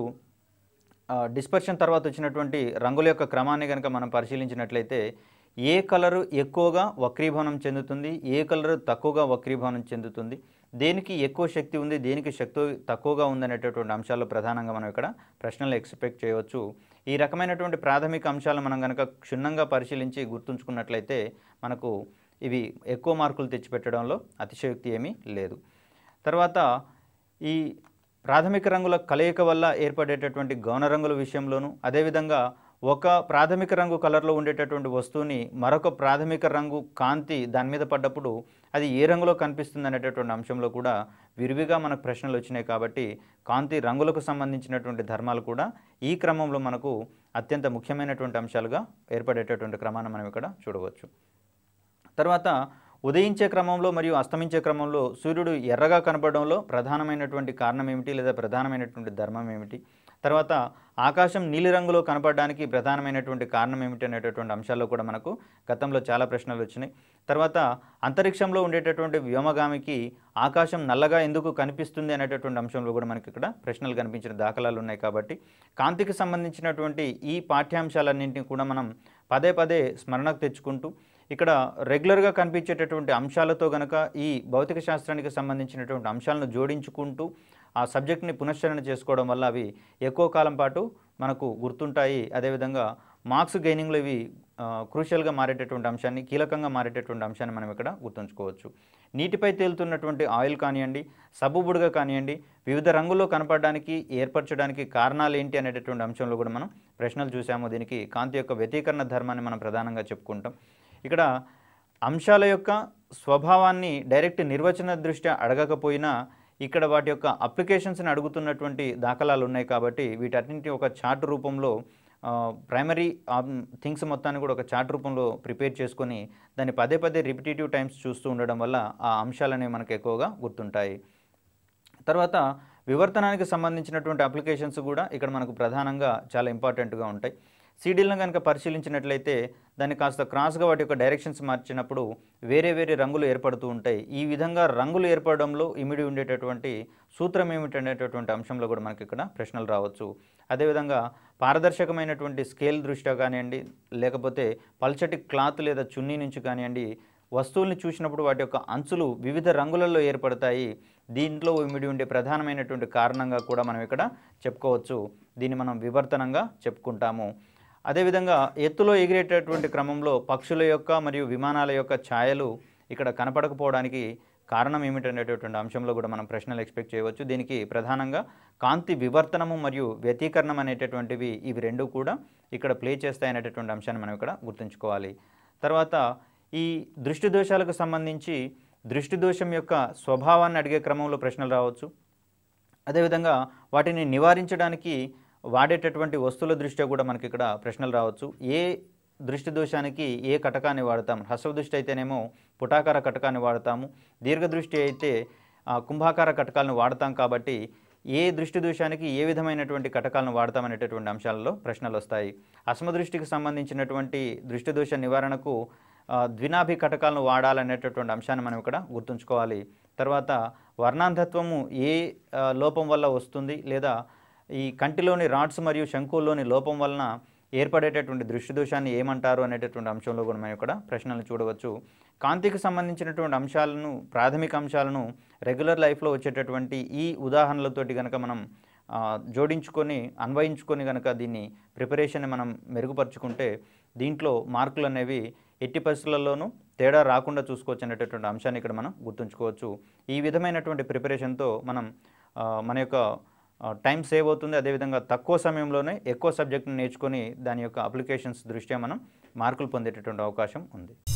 డిస్పర్షన్ తర్వాత వచ్చినటువంటి రంగుల యొక్క క్రమాన్ని కనుక మనం పరిశీలించినట్లయితే ఏ కలరు ఎక్కువగా వక్రీభవనం చెందుతుంది ఏ కలరు తక్కువగా వక్రీభవనం చెందుతుంది దేనికి ఎక్కువ శక్తి ఉంది దేనికి శక్తి తక్కువగా ఉంది అనేటటువంటి అంశాలు ప్రధానంగా మనం ఇక్కడ ప్రశ్నలు ఎక్స్పెక్ట్ చేయవచ్చు ఈ రకమైనటువంటి ప్రాథమిక అంశాలు మనం కనుక క్షుణ్ణంగా పరిశీలించి గుర్తుంచుకున్నట్లయితే మనకు ఇవి ఎక్కువ మార్కులు తెచ్చిపెట్టడంలో అతిశయోక్తి ఏమీ లేదు తర్వాత ఈ ప్రాథమిక రంగుల కలయిక వల్ల ఏర్పడేటటువంటి గౌణ రంగుల విషయంలోనూ అదేవిధంగా ఒక ప్రాథమిక రంగు కలర్లో ఉండేటటువంటి వస్తువుని మరొక ప్రాథమిక రంగు కాంతి దాని మీద పడ్డప్పుడు అది ఏ రంగులో కనిపిస్తుంది అనేటటువంటి అంశంలో కూడా విరివిగా మనకు ప్రశ్నలు వచ్చినాయి కాబట్టి కాంతి రంగులకు సంబంధించినటువంటి ధర్మాలు కూడా ఈ క్రమంలో మనకు అత్యంత ముఖ్యమైనటువంటి అంశాలుగా ఏర్పడేటటువంటి క్రమాన్ని మనం ఇక్కడ చూడవచ్చు తర్వాత ఉదయించే క్రమంలో మరియు అస్తమించే క్రమంలో సూర్యుడు ఎర్రగా కనపడడంలో ప్రధానమైనటువంటి కారణం ఏమిటి లేదా ప్రధానమైనటువంటి ధర్మం ఏమిటి తర్వాత ఆకాశం నీలిరంగులో కనపడడానికి ప్రధానమైనటువంటి కారణం ఏమిటి అనేటటువంటి అంశాల్లో కూడా మనకు గతంలో చాలా ప్రశ్నలు వచ్చినాయి తర్వాత అంతరిక్షంలో ఉండేటటువంటి వ్యోమగామికి ఆకాశం నల్లగా ఎందుకు కనిపిస్తుంది అనేటటువంటి అంశంలో కూడా మనకి ఇక్కడ ప్రశ్నలు కనిపించిన దాఖలాలు ఉన్నాయి కాబట్టి కాంతికి సంబంధించినటువంటి ఈ పాఠ్యాంశాలన్నింటినీ కూడా మనం పదే పదే స్మరణకు తెచ్చుకుంటూ ఇక్కడ రెగ్యులర్గా కనిపించేటటువంటి అంశాలతో గనక ఈ భౌతిక శాస్త్రానికి సంబంధించినటువంటి అంశాలను జోడించుకుంటూ ఆ సబ్జెక్ట్ని పునశ్చరణ చేసుకోవడం వల్ల అవి ఎక్కువ కాలం పాటు మనకు గుర్తుంటాయి అదేవిధంగా మార్క్స్ గెయినింగ్లో ఇవి క్రూషియల్గా మారేటటువంటి అంశాన్ని కీలకంగా మారేటటువంటి అంశాన్ని మనం ఇక్కడ గుర్తుంచుకోవచ్చు నీటిపై తేలుతున్నటువంటి ఆయిల్ కానివ్వండి సబ్బు బుడగ కానివ్వండి వివిధ రంగుల్లో కనపడడానికి ఏర్పరచడానికి కారణాలు ఏంటి అనేటటువంటి అంశంలో కూడా మనం ప్రశ్నలు చూసాము దీనికి కాంతి యొక్క వ్యతీకరణ ధర్మాన్ని మనం ప్రధానంగా చెప్పుకుంటాం ఇక్కడ అంశాల యొక్క స్వభావాన్ని డైరెక్ట్ నిర్వచన దృష్ట్యా అడగకపోయినా ఇక్కడ వాటి యొక్క అప్లికేషన్స్ని అడుగుతున్నటువంటి దాఖలాలు ఉన్నాయి కాబట్టి వీటన్నింటి ఒక చార్ట్ రూపంలో ప్రైమరీ థింగ్స్ మొత్తాన్ని కూడా ఒక చార్ట్ రూపంలో ప్రిపేర్ చేసుకొని దాన్ని పదే పదే రిపిటేటివ్ టైమ్స్ చూస్తూ ఉండడం వల్ల ఆ అంశాలు అనేవి మనకు ఎక్కువగా గుర్తుంటాయి తర్వాత వివర్తనానికి సంబంధించినటువంటి అప్లికేషన్స్ కూడా ఇక్కడ మనకు ప్రధానంగా చాలా ఇంపార్టెంట్గా ఉంటాయి సీడీలను కనుక పరిశీలించినట్లయితే దాన్ని కాస్త క్రాస్గా వాటి యొక్క డైరెక్షన్స్ మార్చినప్పుడు వేరే వేరే రంగులు ఏర్పడుతూ ఉంటాయి ఈ విధంగా రంగులు ఏర్పడడంలో ఇమిడి ఉండేటటువంటి సూత్రం ఏమిటనేటటువంటి అంశంలో కూడా మనకి ఇక్కడ ప్రశ్నలు రావచ్చు అదేవిధంగా పారదర్శకమైనటువంటి స్కేల్ దృష్ట్యా కానివ్వండి లేకపోతే పల్చటి క్లాత్ లేదా చున్నీ నుంచి కానివ్వండి వస్తువుల్ని చూసినప్పుడు వాటి యొక్క అంచులు వివిధ రంగులలో ఏర్పడతాయి దీంట్లో ఇమిడి ఉండే ప్రధానమైనటువంటి కారణంగా కూడా మనం ఇక్కడ చెప్పుకోవచ్చు దీన్ని మనం వివర్తనంగా చెప్పుకుంటాము అదేవిధంగా ఎత్తులో ఎగిరేటటువంటి క్రమంలో పక్షుల యొక్క మరియు విమానాల యొక్క ఛాయలు ఇక్కడ కనపడకపోవడానికి కారణం ఏమిటనేటటువంటి అంశంలో కూడా మనం ప్రశ్నలు ఎక్స్పెక్ట్ చేయవచ్చు దీనికి ప్రధానంగా కాంతి వివర్తనము మరియు వ్యతీకరణం అనేటటువంటివి ఇవి రెండు కూడా ఇక్కడ ప్లే చేస్తాయనేటటువంటి అంశాన్ని మనం ఇక్కడ గుర్తుంచుకోవాలి తర్వాత ఈ దృష్టి దోషాలకు సంబంధించి దృష్టి దోషం యొక్క స్వభావాన్ని అడిగే క్రమంలో ప్రశ్నలు రావచ్చు అదేవిధంగా వాటిని నివారించడానికి వాడేటటువంటి వస్తువుల దృష్ట్యా కూడా మనకి ఇక్కడ ప్రశ్నలు రావచ్చు ఏ దృష్టి దోషానికి ఏ కటకాన్ని వాడతాం హస్వ దృష్టి అయితేనేమో పుటాకార కటకాన్ని వాడతాము దీర్ఘదృష్టి అయితే ఆ, కుంభాకార కటకాలను వాడతాం కాబట్టి ఏ దృష్టి దోషానికి ఏ విధమైనటువంటి కటకాలను వాడతాం అనేటటువంటి అంశాలలో ప్రశ్నలు వస్తాయి అస్మదృష్టికి సంబంధించినటువంటి దృష్టి దోష నివారణకు ఆ, ద్వినాభి కటకాలను వాడాలనేటటువంటి అంశాన్ని మనం ఇక్కడ గుర్తుంచుకోవాలి తర్వాత వర్ణాంధత్వము ఏ ఆ, లోపం వల్ల వస్తుంది లేదా ఈ కంటిలోని రాడ్స్ మరియు శంకుల్లోని లోపం వలన ఏర్పడేటటువంటి దృష్టి దోషాన్ని ఏమంటారు అనేటటువంటి అంశంలో కూడా మనం ఇక్కడ ప్రశ్నలు చూడవచ్చు కాంతికి సంబంధించినటువంటి అంశాలను ప్రాథమిక అంశాలను రెగ్యులర్ లైఫ్లో వచ్చేటటువంటి ఈ ఉదాహరణలతోటి కనుక మనం ఆ, జోడించుకొని అన్వయించుకొని కనుక దీన్ని ప్రిపరేషన్ మనం మెరుగుపరుచుకుంటే దీంట్లో మార్కులు అనేవి ఎట్టి పరిస్థితులలోనూ తేడా రాకుండా చూసుకోవచ్చు అనేటటువంటి అంశాన్ని ఇక్కడ మనం గుర్తుంచుకోవచ్చు ఈ విధమైనటువంటి ప్రిపరేషన్తో మనం ఆ, మన యొక్క ఆ, టైం సేవ్ అవుతుంది అదేవిధంగా తక్కువ సమయంలోనే ఎక్కువ సబ్జెక్ట్ని నేర్చుకొని దాని యొక్క అప్లికేషన్స్ దృష్ట్యా మనం మార్కులు పొందేటటువంటి అవకాశం ఉంది